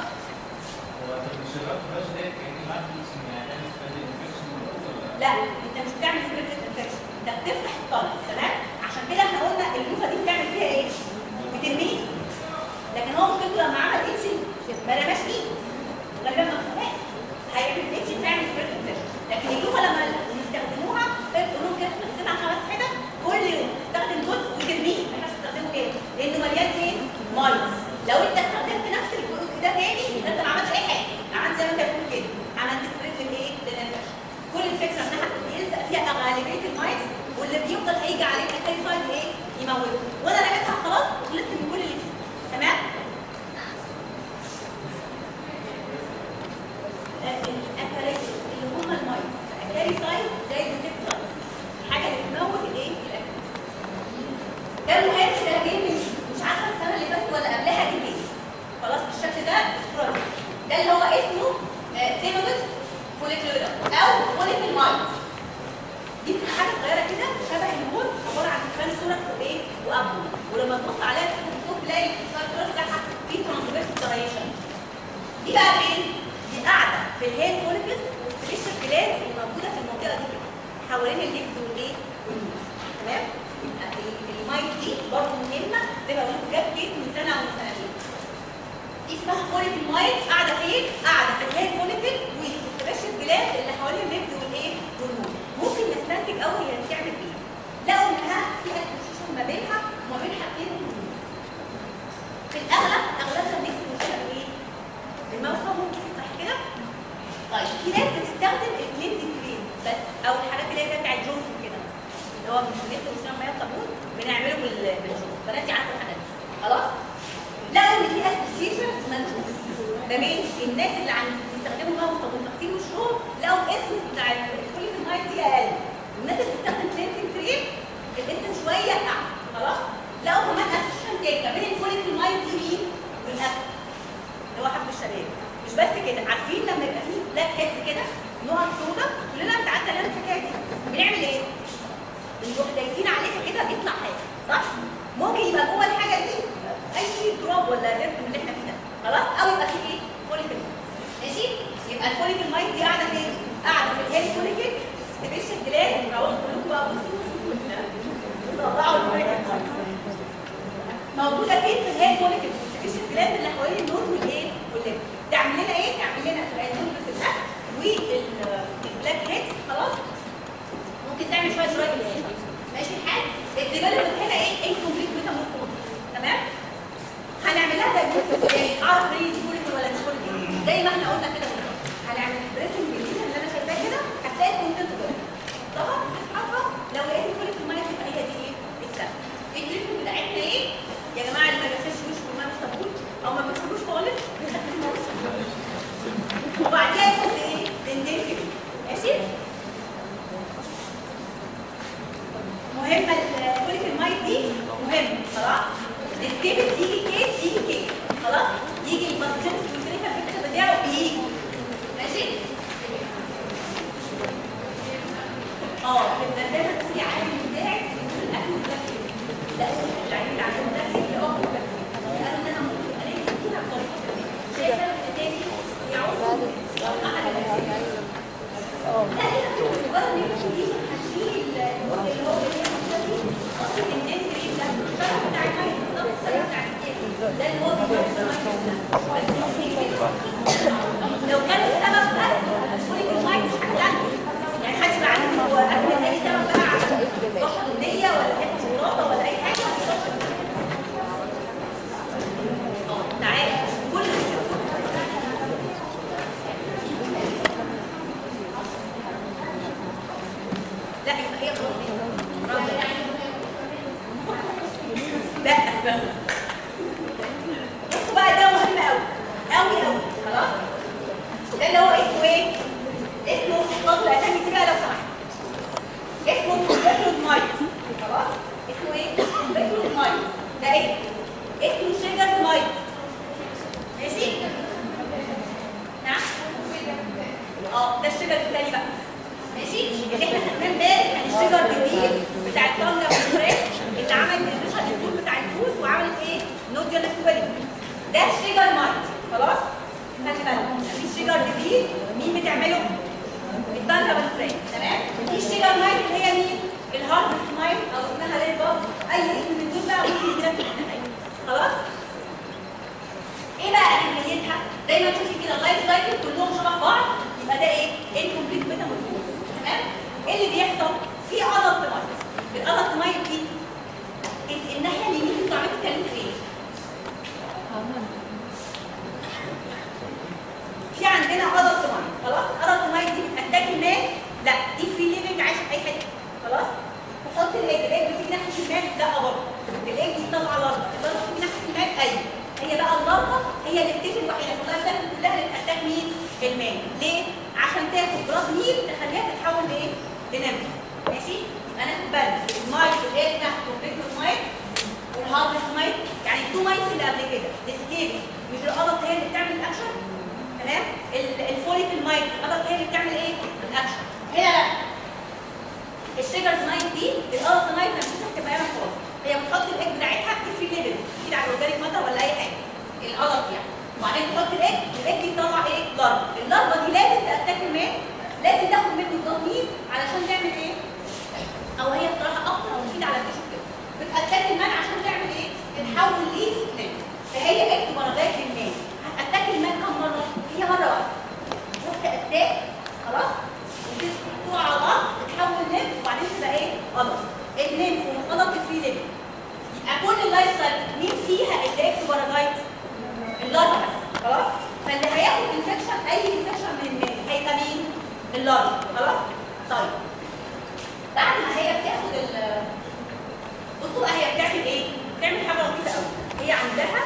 هو انت مش شغال فلاش ده كاني معاك فلوس ان يعني سبريد انفكشن ولا لا انت مش بتعمل سكريبت انفكشن انت بتفتح الطن تمام؟ عشان كده احنا قلنا اللوفه دي بتعمل فيها ايه؟ بترميه لكن هو مشكلته لما عمل اتش ما رماش ايده غالبا ما مسكهاش هيعمل اتش بتعمل سكريبت انفكشن لكن اللوفه لما نستخدموها تقول لهم كده تقسمها خمس حتت كل يوم تستخدم جزء وترميه ما ينفعش تستخدمه تاني لانه مليان ايه؟ مايز لو انت استخدمت نفس الجزء ده تاني يبقى انت ما عملتش اي حاجه عملت زي ما انت بتقول كده عملت سبريت للايه؟ للانفكشن كل الفكره انها بيلزق فيها غالبيه المايز واللي بيفضل هيجي عليه اي سايد ايه؟ يموته وانا رميتها خلاص وخلصت من كل اللي فيه تمام؟ الاكاريس اللي هم المايز الاكاري سايد زي الزيت سايد الحاجه اللي بتموت الايه؟ الاكاري ده مهم ده جاي من مش عارفه السنه اللي فاتت ولا قبلها دي جه خلاص بالشكل ده استراتيجي ده اللي هو اسمه تينودكس فوليكلورا او فوليكل مايند دي بتبقى حاجه صغيره كده شبه المول عباره عن كان صوره ايه وابو ولما تبص عليها تحت الصوت تلاقي الصوره بتاعها في ترانسفيرس سترايشن دي بقى فين؟ دي قاعده في الهيد فوليكلز والسبيشال جلاند اللي موجوده في المنطقه دي كده حوالين الليكس والايه؟ والنوز تمام؟ يبقى المايك دي برضه مهمه زي ما قلت جاب كيس من سنه او من سنتين دي اسمها فوليكل مايك قاعده فين؟ قاعده في الهيد فوليكل والسبيشال جلاند اللي حوالين الليكس والايه؟ والنوز ممكن نستنتج قوي هي بتعمل ايه؟ لقوا انها في اسوشيشن ما بينها وما بين حاجتين مهمين. في الاغلب اغلبنا بنكسب مشكله بايه؟ بالموسم ممكن صح كده؟ طيب في ناس بتستخدم الكلينزنج كريم بس او الحاجات اللي هي بتاعت جونسون كده اللي هو مش بنكسب مشكله ميه صابون بنعمله بال- بالجونسون بناتي عارفه الحاجات دي خلاص؟ لقوا ان في اسوشيشن ملموس ما بين الناس اللي عن بيستخدموا ميه صابون تغسيل وشهم لقوا الاسم بتاع الفوليك المايه دي اقل والناس اللي بتستخدم كلينزنج كريم الاسم شويه اعلى خلاص؟ لقوا كمان اسوشيشن تاني ما بين الفوليك المايه دي مين؟ والاكل اللي هو حب الشباب مش بس كده عارفين لما يبقى فيه بلاك هيدز كده نوع سودا كلنا بتعدى لنا الحكايه دي بنعمل ايه؟ بنروح دايسين عليها كده بيطلع حاجه صح؟ ممكن يبقى جوه الحاجه دي اي تراب ولا ديرت من اللي احنا فيه ده خلاص؟ او يبقى فيه ايه؟ فوليكل ماشي؟ يبقى الفوليكل مايت دي قاعده فين؟ قاعده في الهيد فوليكل ستيبيشن جلاس روح كلكم بقى بصوا طلعوا الفوليكل موجوده فين في الهيد فوليكل ستيبيشن جلاس اللي حوالين النوز والايه؟ والليفت تعمل لنا ايه؟ تعمل لنا النوز في الاكل والبلاك هيدز خلاص؟ ممكن تعمل شويه شويه بالإيه؟ ماشي الحال؟ الديفلوبمنت هنا ايه؟ انكمبليت ميتامورفوز تمام؟ هنعمل لها دايجنوستيك ازاي؟ اعرف هي دي فوليكل ولا مش فوليكل زي ما احنا قلنا كده بالظبط هنعمل بريسنج بالليل اللي انا شايفاه كده هتلاقي الكونتنت ده طبعا هتحفظ لو لقيت السكيبس يجي كيس يجي كيس خلاص يجي الماسكينس والكلينيكال بيكتشر بتاعه بيجي ماشي اه يبقى زي ما تقولي عامل مساعد في الاكل والتركيز لا العين اللي عندهم تركيز اه قالوا ان انا ممكن الاقي فيها بطريقه شايفه الاساسي يعوز احد الاساسي لا هي مجرد ان انت تيجي هتشيل اللي هو اللي هي اصل الناس اللي ده الشرح بتاع الحاجه بالظبط الشرح بتاع السياسي ده اللي هو بيعمل بس ممكن كده لو كان السبب بس هتقولي في المايك مش حاجه ثانيه يعني محدش يبقى عنده هو قبل اي سبب بقى عشان ضغط النيه ولا حته شوكولاته ولا اي حاجه اه تعالى كل لا يبقى هي خلاص لا بصوا بقى ده مهم قوي قوي قوي خلاص ده اللي هو اسمه ايه؟ اسمه احفظوا الاسامي دي بقى لو سمحت اسمه بيكرود مايت خلاص اسمه ايه؟ بيكرود مايت ده اسم اسمه شيجر مايت ماشي؟ نعم؟ اه ده الشجر التاني بقى ماشي؟ اللي احنا خدناه امبارح كان الشجر الجديد بتاع الطنجة والفراخ اللي عمل الريشه الفول بتاع الفول وعملت ايه؟ نوديا سويلنج ده الشجر مايت خلاص؟ خلي بالك في الشجر جديد مين بتعمله؟ الطنجة والفراخ تمام؟ في الشجر مايت اللي هي مين؟ الهارفست مايت او اسمها ليل اي اسم من دول بقى ممكن يتركب في النهايه خلاص؟ ايه بقى اهميتها؟ دايما تشوفي كده اللايف سايكل كلهم شبه بعض يبقى ده ايه؟ انكمبليت ميتامورفوز تمام؟ ايه اللي بيحصل؟ في ادلت مايت الادلت مايت دي ال- الناحيه اليمين انتوا عمالين تتكلموا في ايه؟ في عندنا ادلت مايت خلاص الادلت مايت دي بتاتاك الماء لا دي فري ليفنج عايشه في اي حته خلاص تحط الايج الايج بتيجي ناحيه الماء لا برضه الايج دي طالعه لارفا اللارفا بتيجي ناحيه الماء ايوه هي بقى اللارفا هي الستيج الوحيده في اللايف سايكل كلها اللي بتاتاك مين؟ الماء ليه؟ عشان تاخد بلاد ميل تخليها تتحول لايه؟ لنمل ماشي؟ يبقى ناخد بالنا المايت اللي هي اسمها كومبليت مايت والهارفست مايت يعني التو مايتس اللي قبل كده السكيبس مش القلط هي اللي بتعمل الاكشن تمام ال- الفوليك المايت القلط هي اللي بتعمل ايه؟ الاكشن هنا لا الشجرز مايت دي القلط مايت ما بتفتح تبقى ياما خالص هي بتحط الايج بتاعتها في ليفل كده على الاورجانيك ماتر ولا اي حاجه القلط يعني وبعدين تحط الايج الايج دي تطلع ايه؟ لارفا اللارفا دي لازم تاتاك الماء لازم تاخد منه التطمير علشان تعمل ايه؟ او هي بصراحه اكتر مفيده على التشو كده بتاتاك الماء عشان تعمل ايه؟ تتحول ليه ليه فهي اكتب درجات للماء هتاتاك الماء كم مره؟ هي مره واحده شفت اتاك خلاص وتقع على الارض تتحول ليمف وبعدين تبقى ايه؟ غلط الليمف والغلط الفري ليمف يبقى كل اللايف سايكل مين فيها اللي اكتب بارازايت؟ اللارفا بس خلاص؟ فاللي هياخد انفكشن اي انفكشن من الماء هيبقى مين؟ اللارفا خلاص؟ طيب بعد ما هي بتاخد ال بصوا بقى هي بتعمل ايه؟ بتعمل حاجه لطيفه قوي هي عندها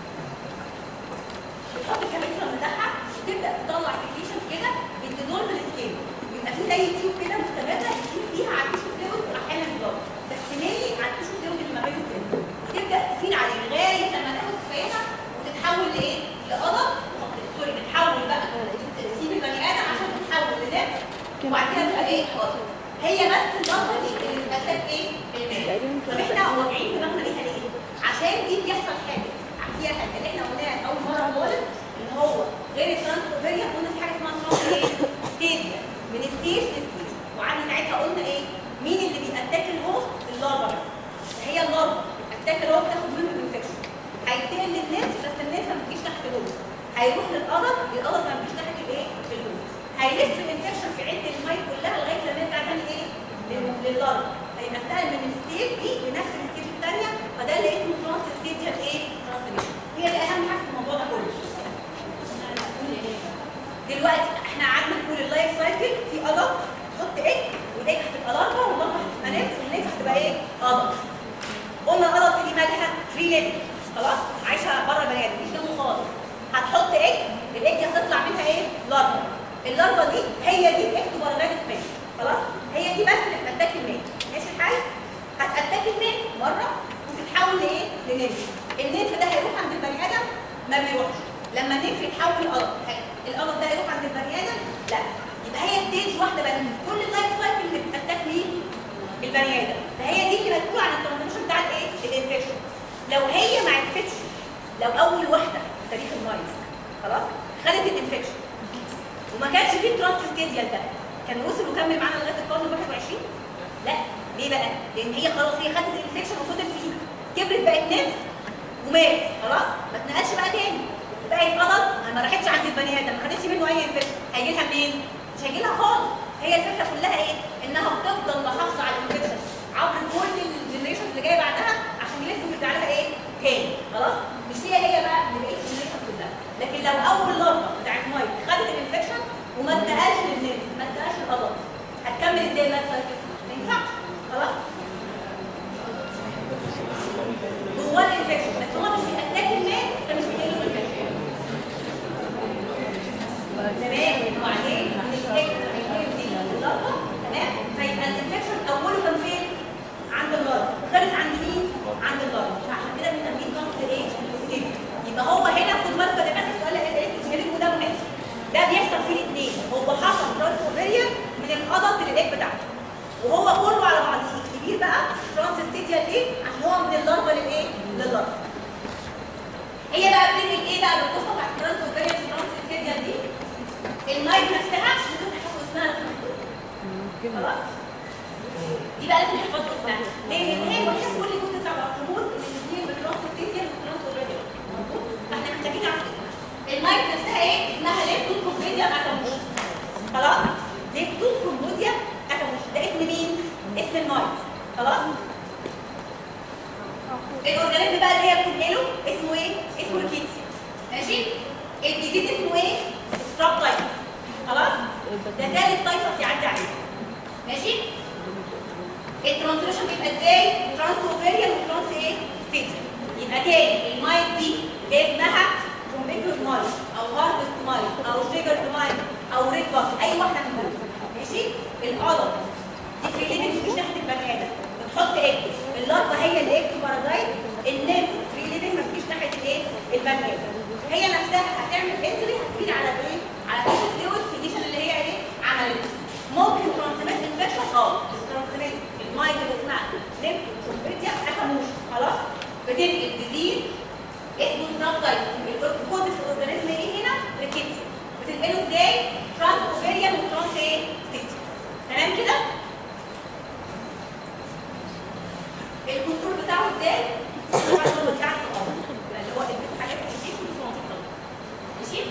بتحط الكاميرا بتاعها وتبدا تطلع سكريشن كده بتدور السكين يبقى في زي تيوب كده مستمره بتجيب بيها على التيشو فلويد واحيانا بلاد بس مالي على التيشو فلويد اللي ما بين السن تبدا تفيد عليه لغايه لما تاخد كفايتها وتتحول لايه؟ لقضب سوري تتحول بقى تسيب البني ادم عشان تتحول لنفس وبعد كده تبقى ايه؟ قضب هي بس الضغطه دي اللي بتأثر ايه؟ الماء طب احنا واقعين دماغنا ليها ليه؟ عشان دي بيحصل حاجه فيها حاجه اللي احنا قلناها اول مره خالص ان هو غير الترانسفيريا قلنا في حاجه اسمها ترانس ايه؟ ستيديا من ستيج لستيج وقعدنا ساعتها قلنا ايه؟ مين اللي بيأتاك الهوست؟ اللارفا بس هي اللارفا اتاك الهوست تاخد منه الانفكشن هينتقل للناس بس الناس ما بتجيش تحت الهوست هيروح للقلب القلب ما بيجيش تحت الايه؟ الهوست هيلف الانفكشن في عده الميه كلها لغايه لما يرجع تاني ايه؟ لل- لللارفا هيبقى انتقل من الستيج دي لنفس الستيج الثانيه فده اللي اسمه ترانس ستيجيال ايه؟ ترانسميشن هي دي اهم حاجه في الموضوع ده كله دلوقتي احنا قعدنا نقول اللايف سايكل في ادلت تحط ايه وايديك هتبقى لارفا واللارفا هتبقى نفس والنفس هتبقى ايه؟ ادلت قلنا الادلت دي مالها فري ليفنج خلاص عايشه بره البني ادم مش دمه خالص هتحط ايج الايج دي هتطلع منها ايه؟ لارفا اللارفا دي هي دي الاكتوبارازيت ماشي خلاص هي دي بس اللي بتاتاك الماء ماشي الحال هتاتاك الماء مره وتتحول لايه؟ لنمل النمف ده هيروح عند البني ادم ما بيروحش لما النمف يتحول قلط القلط ده هيروح عند البني ادم لا يبقى هي ستيج واحده بس في كل اللايف سايكل اللي بتتاك ليه البني ادم فهي دي اللي مسؤوله عن الترانزميشن بتاع الايه الانفكشن لو هي ما عرفتش لو اول واحده في تاريخ المايز خلاص خدت الانفكشن وما كانش فيه ترانسستيديال ده كان وصل وكمل معانا لغايه القرن ال 21 لا ليه بقى؟ لان هي خلاص هي خدت الانفكشن وفضل فيها كبرت بقت نمف ومات خلاص ما اتنقلش بقى تاني بقت غلط ما راحتش عند البني ادم ما خدتش منه اي انفكشن هيجي لها منين؟ مش هيجي لها خالص هي الفكره كلها ايه؟ انها بتفضل محافظه على الانفكشن عبر كل الجنريشن اللي جايه بعدها عشان يلف ويرجع لها ايه؟ تاني خلاص؟ مش هي هي بقى اللي بقيت الجنريشن كلها لكن لو اول لقطه بتاعت مايك خدت الانفكشن وما اتنقلش للنمف ما اتنقلش الغلط هتكمل ازاي اللايف سايكل؟ ما ينفعش خلاص؟ جواه الانفكشن بس هو مش بيأتاك الماء فمش بيجيله الانفكشن تمام وبعدين هيجيب دي اللقطه تمام فيبقى الانفكشن اوله كان فين؟ عند اللارفا خلص عند مين؟ عند اللارفا فعشان كده بنسميه كونس ايه؟ ستيج يبقى هو هنا خد بالك ده بس السؤال اللي قلت اسمه وده مهم ده بيحصل فيه الاثنين هو حصل ترانسفورميا من القضط للايد بتاعته وهو كله على بعضيه الكبير بقى ترانسستيديال ليه؟ عشان هو من اللارفا للايه؟ لللارفا هي بقى بتنقل ايه بقى بالقصه بتاعت الترانسفورميا الترانسستيديال دي المايك نفسها ممكن تحفظ اسمها لو سمحتوا. خلاص دي بقى لازم تحفظوا اسمها ليه؟ لان هي وحده كل جزء بتاع الخمول الاثنين بالترانسستيديال والترانسفورميا مظبوط؟ فاحنا محتاجين نعرف اسمها المايك نفسها ايه؟ اسمها ليبتون كومبيديا اكاموش خلاص؟ ليبتون كومبيديا اكاموش ده اسم مين؟ اسم المايك خلاص؟ الاورجانيزم بقى اللي هي بتنقله اسمه ايه؟ اسمه الكيتسي ماشي؟ الجديد اسمه ايه؟ ستراب تايفس خلاص؟ ده تالت تايفس يعدي عليه ماشي؟ الترانسليشن بيبقى ازاي؟ ترانس اوفيريان وترانس ايه؟ ستيجن يبقى تاني المايك دي اللي اسمها كومبيكيوت مايك او هارفست مايك او شيجر مايك او ريد باك اي واحده من دول ماشي؟ القلم دي في ليميت مش ناحيه البني ادم بتحط اكل اللارفا هي اللي اكل بارازايت النمف فري ليفنج ما بتجيش ناحيه الايه؟ البني ادم هي نفسها هتعمل انتري هتفيد على الايه؟ على الفلويد كونديشن اللي هي ايه؟ عملته ممكن ترانسميت انفكشن اه ترانسميت المايك اللي اسمها نمف سوبريتيا اكاموش خلاص بتنقل ديزيز اسمه سناب تايب الكود في الاورجانيزم ايه هنا؟ ريكيتسي بتنقله ازاي؟ ترانس اوفيريان وترانس ايه؟ ستيتي تمام كده؟ الكنترول بتاعه ازاي؟ طبعا هو بتاع الارض اللي هو البيت حاجات كتير كل منطقه ماشي؟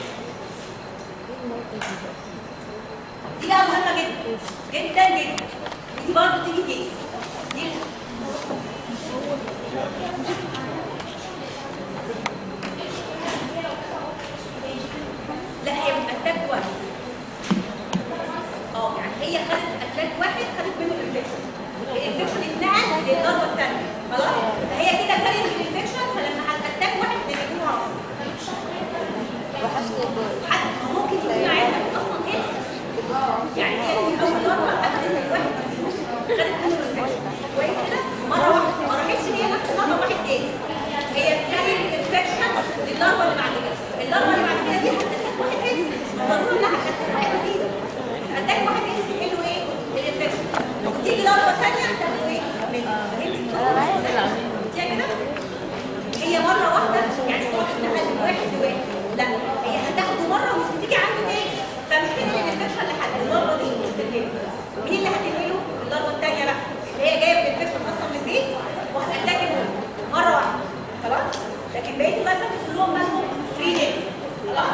دي بقى مهمه جدا جدا جدا ودي برضه تيجي كيس دي لا هي بتأتاك واحد اه يعني هي خدت اتاك واحد خدت منه الانفكشن الانفكشن اتنقل للضربه الثانيه خلاص فهي كده كارير الانفكشن فلما هتاتاك واحد بيجيبوها حتى ممكن يكون معاها اصلا هيلث يعني هي دي اول مره اخذت الواحد خدت منه الانفكشن كويس كده مره واحده ما راحتش هي نفس مره واحد تاني هي كارير الانفكشن للضربه اللي بعد كده الضربه اللي بعد كده دي هتاتاك واحد هيلث مش ضروري انها هتاتاك واحد هيلث هتاتاك واحد هيلث يحلوا ايه الانفكشن وتيجي ضربه ثانيه تعمل ايه؟ فهمتي كده؟ هي مره واحده يعني هو اتنقل من واحد لواحد لا هي هتاخده مره ومش بتيجي عنده تاني فمحتاج ان الانفكشن لحد الضربه دي مش بتنقله مين اللي هتنقله؟ الضربه الثانيه بقى اللي هي جايه بالانفكشن اصلا من البيت وهتتاكل مره واحده خلاص؟ لكن بقيه اللايف كلهم مالهم فري دي خلاص؟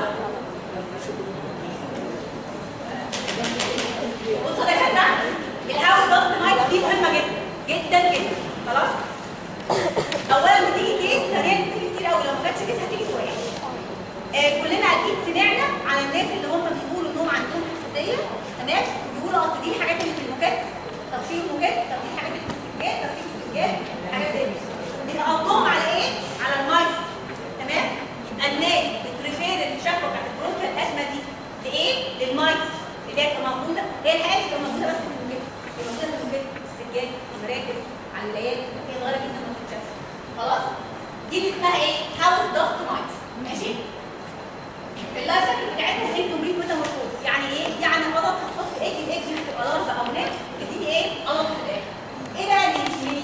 بصوا ده كده الهاوس داست مايكس دي مهمه جدا جدا جدا خلاص اولا بتيجي كيس ثانيا بتيجي كتير قوي لو ما كانتش كيس هتيجي سؤال آه كلنا اكيد سمعنا على الناس اللي هم بيقولوا انهم عندهم حساسيه تمام بيقولوا اصل دي الحاجات اللي في الموكات ترشيح الموكات طب دي الحاجات اللي في السجاد ترشيح السجاد حاجات زي كده بنقضهم على ايه؟ على المايس تمام يبقى الناس بتريفير الشكوى بتاعت البرونكيال الازمه دي لايه؟ للمايس اللي هي بتبقى موجوده هي الحقيقه بتبقى موجوده بس في الموكات بتبقى موجوده في الموكات السجاد المراكب على الولايات هي صغيره جدا ما بتتشافش خلاص دي اللي اسمها ايه؟ هاوس داست مايتس ماشي؟ اللايف سايكل بتاعتها زي كومبليت ميتامورفوز يعني ايه؟ يعني غلط هتحط ايه الاكس هتبقى لارفا او نت تديني ايه؟ غلط في الاخر ايه بقى اللي يهمني؟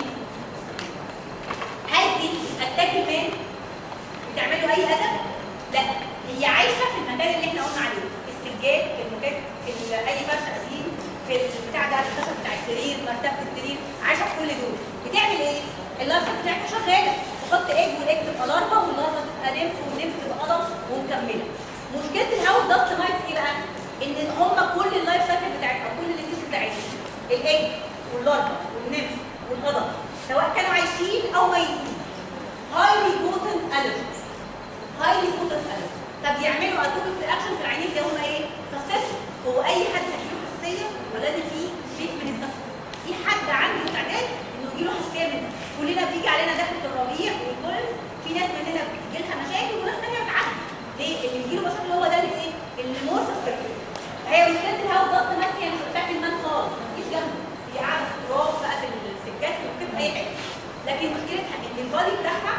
هل دي اتاك مان بتعمل له اي اذى؟ لا هي عايشه في المكان اللي احنا قلنا عليه في السجاد في المكان في ال- اي فرش قديم في البتاع ده الخشب بتاع السرير مرتبه السرير عايشه في كل دول بتعمل ايه؟ اللارفا بتاعتها شغاله تحط ايج والايج تبقى لارفا واللارفا تبقى نمف والنمف تبقى قلم ومكمله مشكله الهاوس داست مايتس ايه بقى؟ ان هم كل اللايف سايكل بتاعتها كل الاكتيف بتاعتها الايج واللارفا والنمف والقلم سواء كانوا عايشين او ميتين هايلي بوتنت الرجيز هايلي بوتنت الرجيز طب يعملوا اتوبيك رياكشن في العينين دي هم ايه؟ سسبشن هو اي حد هيجيله حساسيه ولازم فيه شيء من السسبشن في حد عنده استعداد انه يجيله حساسيه منها كلنا بتيجي علينا دخلة الربيع والكل في ناس مننا بيجي لها مشاكل وناس ثانيه بتعدي ليه؟ اللي بيجيله مشاكل هو ده اللي ايه؟ اللي مور سسبشن هي مشكله الهواء ضغط ماشيه مش بتاعت المن خالص ما تجيش جنبه هي قاعده في التراب بقى في السكات ممكن اي حاجه لكن مشكلتها ان البادي بتاعها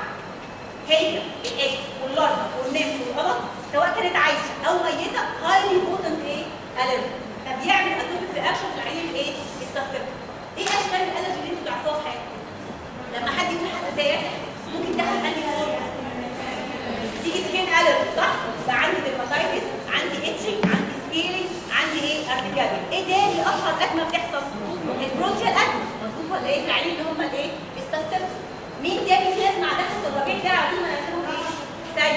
هي الايج واللارفا والنمف والقلم سواء كانت عايشه او ميته هايلي بوتنت ايه؟ الرجي فبيعمل اتوبيك رياكشن في العين الايه؟ السستم ايه اشكال الالرجي اللي انتوا تعرفوها في حياتكم؟ لما حد يقول حساسيه ممكن تاخد انهي فورم؟ تيجي سكين الرجي صح؟ يبقى عندي ديرماتايتس عندي اتشنج عندي سكيلينج عندي ايه؟ ارتجالي ايه تاني اشهر ازمه بتحصل؟ البرونشال ازمه مظبوط ولا ايه؟ في العين اللي هم الايه؟ السستم مين تاني في ناس مع دخلة الربيع ده عارفين يعملوا ايه؟ سيء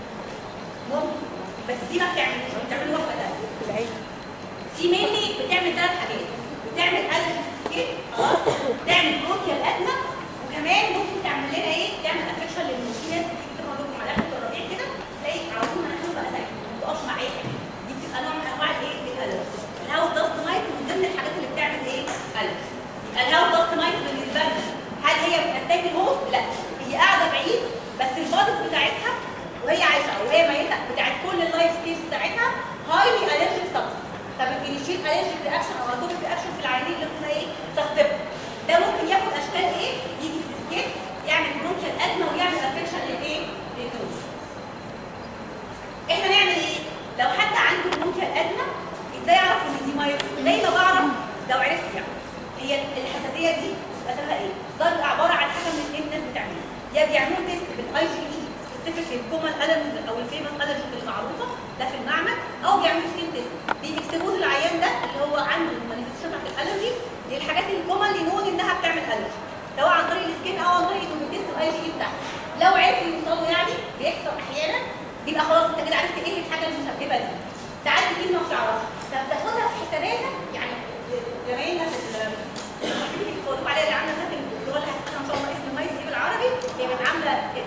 ممكن بس دي ما بتعملش بتعمل واحده ده في مينلي بتعمل ثلاث حاجات بتعمل الرجي سكين خلاص بتعمل بروكيال ازمه وكمان ممكن تعمل لنا ايه؟ تعمل افكشن لان في ناس بتيجي تسمع لكم على دخلة الربيع كده تلاقي على طول مناخيره بقى سيء ما تقفش مع اي حاجه دي بتبقى نوع من انواع الايه؟ الالرجي الهاوس داست مايت من ضمن الحاجات اللي بتعمل ايه؟ الرجي الهاوس داست مايت بالنسبه لنا هل هي بتتاكل الهوست؟ لا هي قاعده بعيد بس البادز بتاعتها وهي عايشه او وهي ميته بتاعت كل اللايف ستيج بتاعتها هايلي الرجيك سبستنس طب الانيشيت الرجيك رياكشن او اتوبيك رياكشن في العينين اللي هم ايه؟ سستم ده ممكن ياخد اشكال ايه؟ يجي في السكين يعمل برونكيال ازمه ويعمل افكشن للايه؟ للنوز احنا نعمل ايه؟ لو حد عنده برونكيال ازمه ازاي اعرف ان دي مايوس؟ زي ما بعرف لو عرفت يعني هي الحساسيه دي مثلها ايه؟ ده عباره عن حاجه من الاثنين الناس بتعملها يا بيعملوا تيست بالاي جي اي سبيسيفيك الكومن الرجز او الفيمس الرجز المعروفه ده في المعمل او بيعملوا سكين تيست بيكتبوا العيان ده اللي هو عنده المانيفستيشن بتاعت الالرجي للحاجات الكومن اللي نون انها بتعمل الرجي سواء عن طريق السكين او عن طريق التيست الاي جي اي بتاعها لو عرفوا يوصلوا يعني بيحصل احيانا بيبقى خلاص انت كده عرفت ايه الحاجه المسببه دي ساعات كتير ما بتعرفش فبتاخدها في حساباتك يعني زمايلنا في ال- اللي بتقولوا عليها اللي عامله ذات اللي هو اللي هتفتح ان شاء الله اسم المايس ايه بالعربي هي كانت عامله كده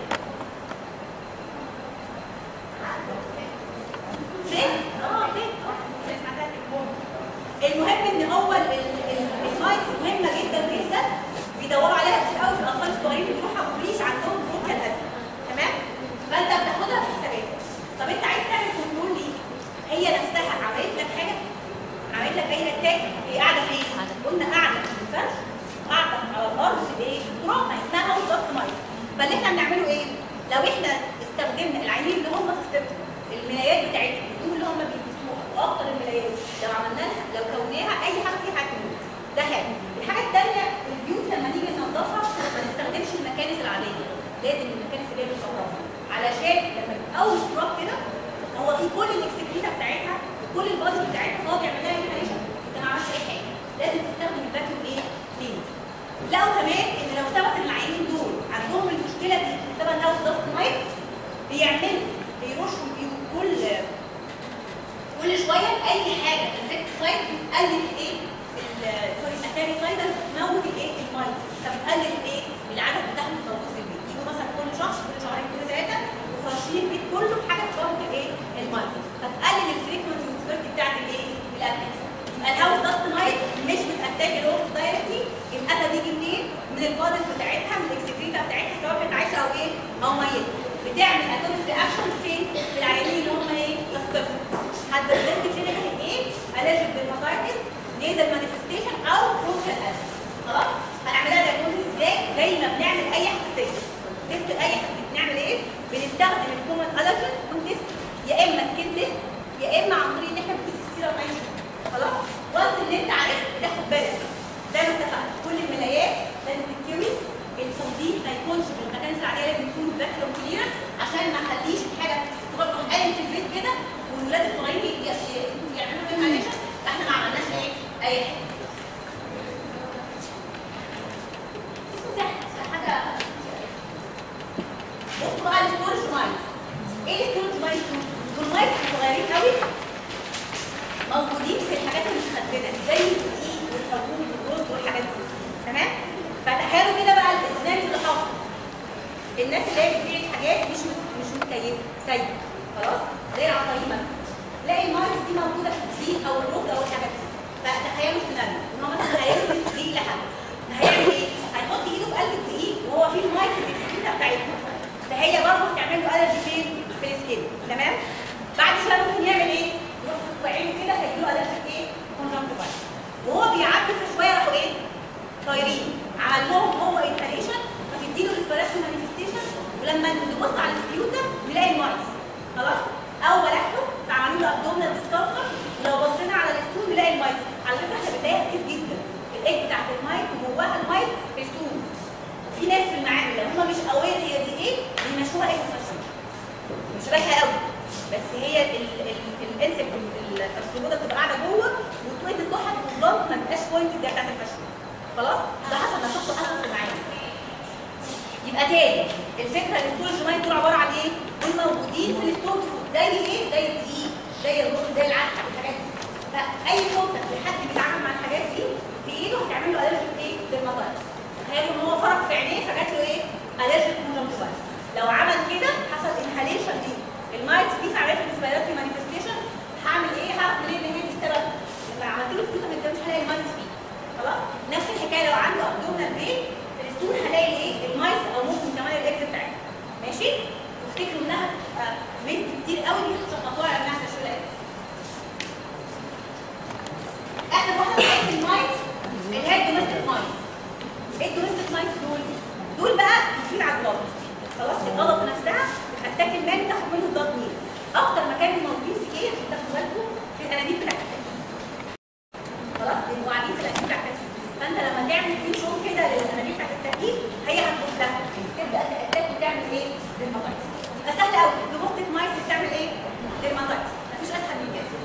فين؟ اه فين؟ اه سمعتها في الفون. المهم ان هو ال- ال- ال- المايس مهمه جدا جدا بيدوروا عليها كتير قوي في الاطفال الصغيرين اللي بيروحوا بوليس عندهم بروكال ازمه تمام؟ فانت بتاخدها في حساباتك طب انت عايز تعمل كنترول ليه؟ هي نفسها عملت لك حاجه عملت لك اي اتاك هي قاعده فين؟ قلنا قاعده في الفرش قاعده على الارض في ايه؟ في التراب ما اسمها هاوس داست مايس فاللي احنا بنعمله ايه؟ لو احنا استخدمنا العينين اللي هم في السبت الملايات بتاعتهم الهدوم اللي هم بيلبسوها واكتر الملايات لو عملنا لها لو كوناها اي حاجه فيها هتموت ده حاجه الحاجه الثانيه البيوت لما نيجي ننضفها ما نستخدمش المكانس العاديه لازم المكانس اللي هي بالكهرباء علشان لما يبقى اول تراب كده هو في كل الاكسكريتا بتاعتها وكل البادي بتاعتها هو بيعمل لها انهاليشن انت ما عملتش اي حاجه لازم تستخدم الفاكيوم ايه؟ كلين لقوا كمان ان لو ثبت العينين دول عندهم المشكله دي بسبب الهاوس داست مايت بيعملوا بيرشوا بيهم كل كل شويه اي حاجه انسكتسايد بتقلل ايه؟ ال- سوري الاتاري سايدر بتموت الايه؟ المايت فبتقلل الايه؟ العدد بتاعهم الموجود في البيت يجوا مثلا كل شهر كل شهرين كل ثلاثه وفرشين البيت كله بحاجه تموت الايه؟ المايت فتقلل الفريكونسي والسكيورتي بتاعت الايه؟ الاتاكس يبقى الهاوس داست مايت مش بتاتاك الورك دايركتلي الاذى بيجي منين؟ من البادز بتاعتها من الاكسكريتا بتاعتها سواء كانت عايشه او ايه؟ او ميته بتعمل اتوميك رياكشن فين؟ في العيانين اللي هم ايه؟ الصفر هتبريزنت كلينيكال ايه؟ الرجيك ديرماتايتس نيزل مانيفستيشن او بروكال ازم خلاص؟ هنعملها دايجنوز ازاي؟ زي ما بنعمل اي حساسيه تست اي حساسيه الناس اللي هي بتبيع الحاجات مش مت- مش متكيفه سيء خلاص زي العطارين مثلا تلاقي المايس دي موجوده في الدقيق او الرز او الحاجات دي فتخيلوا السيناريو ان هو مثلا هيرمي الدقيق لحد هيعمل ايه؟ هيحط ايده في قلب الدقيق وهو فيه المايس الاكسكريتا بتاعتنا فهي برضه هتعمل له الرجي فين؟ في السكين تمام؟ بعد شويه ممكن يعمل ايه؟ يروح في عينه كده هيجي له الرجي ايه؟ كونجنكتيفايتس وهو بيعدي في شويه راحوا ايه؟ طايرين عمل لهم هو انفليشن فتديله الاسبريشن مانيفستيشن ولما نبص على السبيوتر نلاقي المايس خلاص او بلحه فعملوا له ابدومينال ديسكمفورت ولو بصينا على الستون نلاقي المايس على فكره احنا بنلاقيها كتير جدا الايج بتاعت المايك وجواها المايك في ستون في ناس في المعامل لو هم مش اوير هي دي ايه بيمشوها ايه فاشن مش باينه قوي بس هي الانسكت الاسطوبه بتبقى قاعده جوه وطويله الضحك والضغط ما بتبقاش بوينت زي بتاعت الفاشن خلاص ده حصل انا شفته حصل في المعامل يبقى تاني الفكره ان الستورج ماين دول عباره عن ايه؟ دول موجودين في الستورج فود زي ايه؟ زي الدقيق زي الرز زي العدس الحاجات دي فاي نقطه في حد بيتعامل مع الحاجات دي في ايده هتعمل له الرجي ايه؟ للمطارس تخيلوا ان هو فرق في عينيه فجات له ايه؟ الرجي كونجنكتيفايتس لو عمل كده حصل انهاليشن دي المايت دي في عمليه الاسبيراتوري مانيفستيشن هعمل ايه؟ هعرف منين ان هي دي السبب؟ لما عملت له فلوس ما مش هلاقي المايت فيه خلاص؟ نفس الحكايه لو عنده ابدومينال بين في الستون هلاقي ايه؟ المايس او ممكن كمان الاكس بتاعتها ماشي؟ وافتكروا انها بتبقى بنت كتير قوي بيشخصوها على انها تشويلات اخر واحده بتاعت المايس اللي هي الدوميستيك مايس ايه الدوميستيك مايس دول؟ دول بقى بتفيد على الضغط خلاص الغلط نفسها هتاكل المال تاخد منه الضغط مين؟ اكتر مكان موجودين في ايه عشان تاخدوا بالكم في الانابيب بتاعت التكييف خلاص بيبقوا قاعدين في الانابيب بتاعت التكييف فانت لما تعمل فيه شغل كده للانابيب بتاعت التكييف هي هتروح لها تبدا تاتاك وتعمل ايه؟ ديرماتايتس يبقى سهل قوي دوميستيك مايس بتعمل ايه؟ ديرماتايتس مفيش اسهل من كده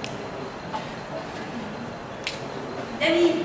ده مين؟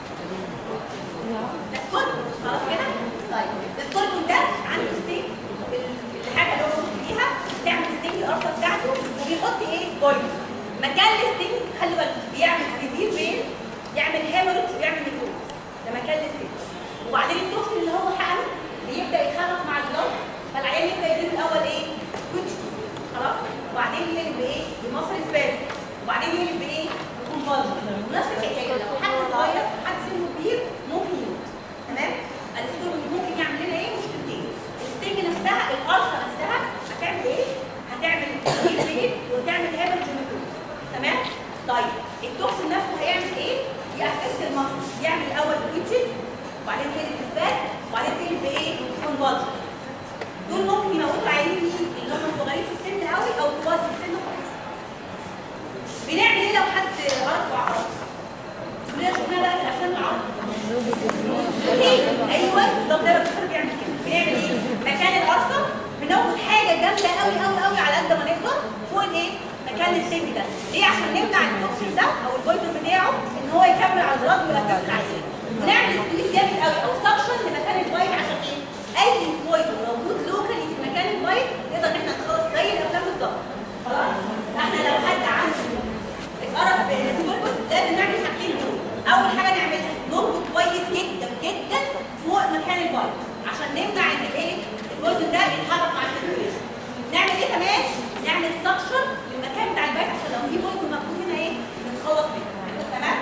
ده سكوربون خلاص كده؟ طيب السكوربون ده عنده ستيك الحاجه اللي هو بيبص فيها بتعمل ستيك الارصه بتاعته وبيحط ايه؟ بويل مكان الستيك خلي بالك بيعمل سيفير بين يعمل هيموريج ويعمل نيكروز ده مكان الستيك وبعدين التوكسين اللي هو حقنه بيبدا يتخلط مع البلد فالعيان يبدا يجيب الاول ايه؟ كوتش خلاص وبعدين يقلب بايه؟ بمصر سباز وبعدين يقلب بايه؟ بكونفالجن ونفس الحكايه لو حد صغير حد سنه كبير ممكن يموت تمام؟ الستور ممكن يعمل لنا ايه؟ مشكلتين الستيج نفسها القرصه نفسها هتعمل ايه؟ هتعمل بين وتعمل هيموريج ونيكروز تمام؟ طيب التوكسين نفسه هيعمل ايه؟ يأفكت المصر يعمل الاول كوتشز وبعدين يقلب بسباز وبعدين تقلب بايه؟ كونفالجن دول ممكن يموتوا عيانين مين؟ اللي هم صغيرين في السن قوي او كبار في السن خالص. بنعمل ايه لو حد غلط وعرض؟ كلنا شفناها بقى في الافلام العربي. ايه؟ ايوه بالظبط ده الدكتور بيعمل كده. بنعمل ايه؟ مكان القرصه بناخد حاجه جامده قوي قوي قوي على قد ما نقدر فوق الايه؟ مكان السن ده. ليه؟ عشان نمنع التوكسين ده او البويزن بتاعه ان هو يكمل على البلاد ويأفكت العيان. ونعمل سكويز جامد قوي او سكشن لمكان البايت عشان ايه؟ اي بويزن موجود لوكالي في مكان البايت نقدر ان احنا نخلص زي الافلام بالظبط خلاص احنا لو حد عنده اتقرص بالسكوربوت لازم نعمل الحاجتين دول اول حاجه نعملها نربط كويس جدا جدا فوق مكان البايت عشان نمنع ان الايه البويزن ده يتحرك مع السيركيوليشن نعمل ايه كمان نعمل سكشن للمكان بتاع البايت عشان لو في بويزن موجود هنا ايه نتخلص منه تمام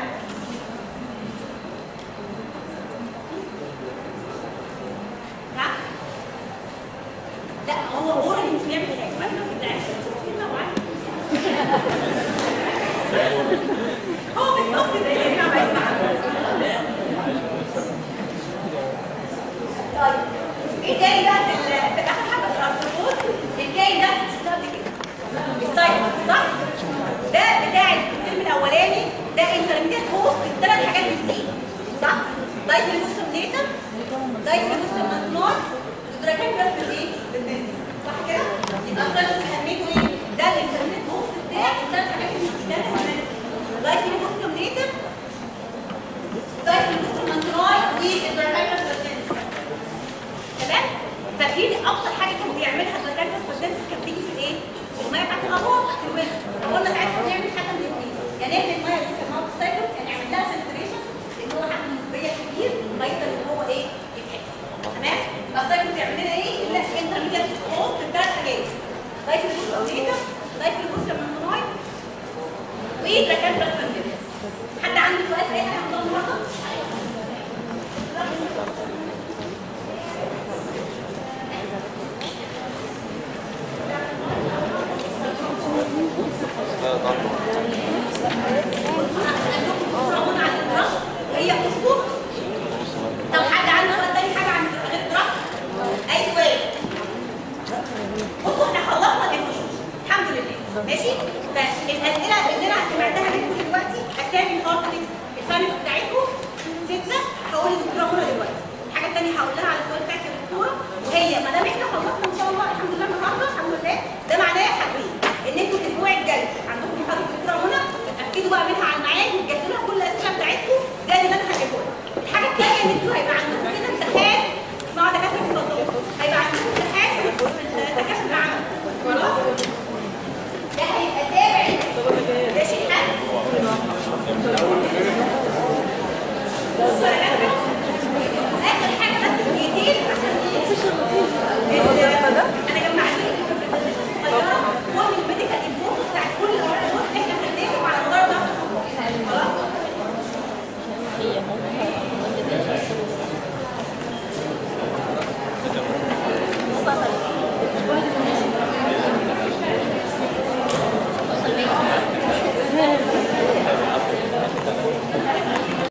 نعم لا هو هو اللي مش بيعمل حاجه ما احنا بنعمل كلمه معينه هو بالظبط زي اللي احنا عايزين طيب ايه تاني بقى في ال- في اخر حاجه في الارثروبود الجاي ده شفناه قبل كده السايكل صح؟ ده بتاع الفيلم الاولاني ده انترميديت هوست الثلاث حاجات بتزيد صح؟ دايفليبوسوم نيتر دايفليبوسوم مسنون ودراكان بس بالايه؟ بالبنزين صح كده؟ يبقى السايكل اهميته ايه؟ ده الانترميديت هوست بتاع الثلاث حاجات اللي بتزيد دايفليبوسوم نيتر دايفليبوسوم مسنون ودراكان بس بالبنزين تمام فاكرين اكتر حاجه كان بيعملها الدكاتره في الناس كانت بتيجي في الايه؟ في الميه بتاعت الانوار تحت الوزن فقلنا ساعتها بنعمل حاجه من الاثنين يا نعمل الميه دي في الموت سايكل يا نعمل لها سنتريشن لان هو حجم نسبيه كبير فيقدر ان هو ايه؟ يتحبس تمام؟ يبقى السايكل بيعمل لنا ايه؟ الا ان ماشي فالاسئله اللي انا سمعتها منكم دلوقتي اسامي الهارت ديسك الفانس بتاعتكم سته هقول للدكتوره منى دلوقتي الحاجه الثانيه هقول لها على السؤال بتاعك يا دكتوره وهي ما دام احنا خلصنا ان شاء الله الحمد لله النهارده الحمد لله ده معناه حاجتين ان انتوا الاسبوع الجاي عندكم محاضره الدكتوره منى تاكدوا بقى منها على الميعاد وتجهزوا لها كل الاسئله بتاعتكم زي اللي انا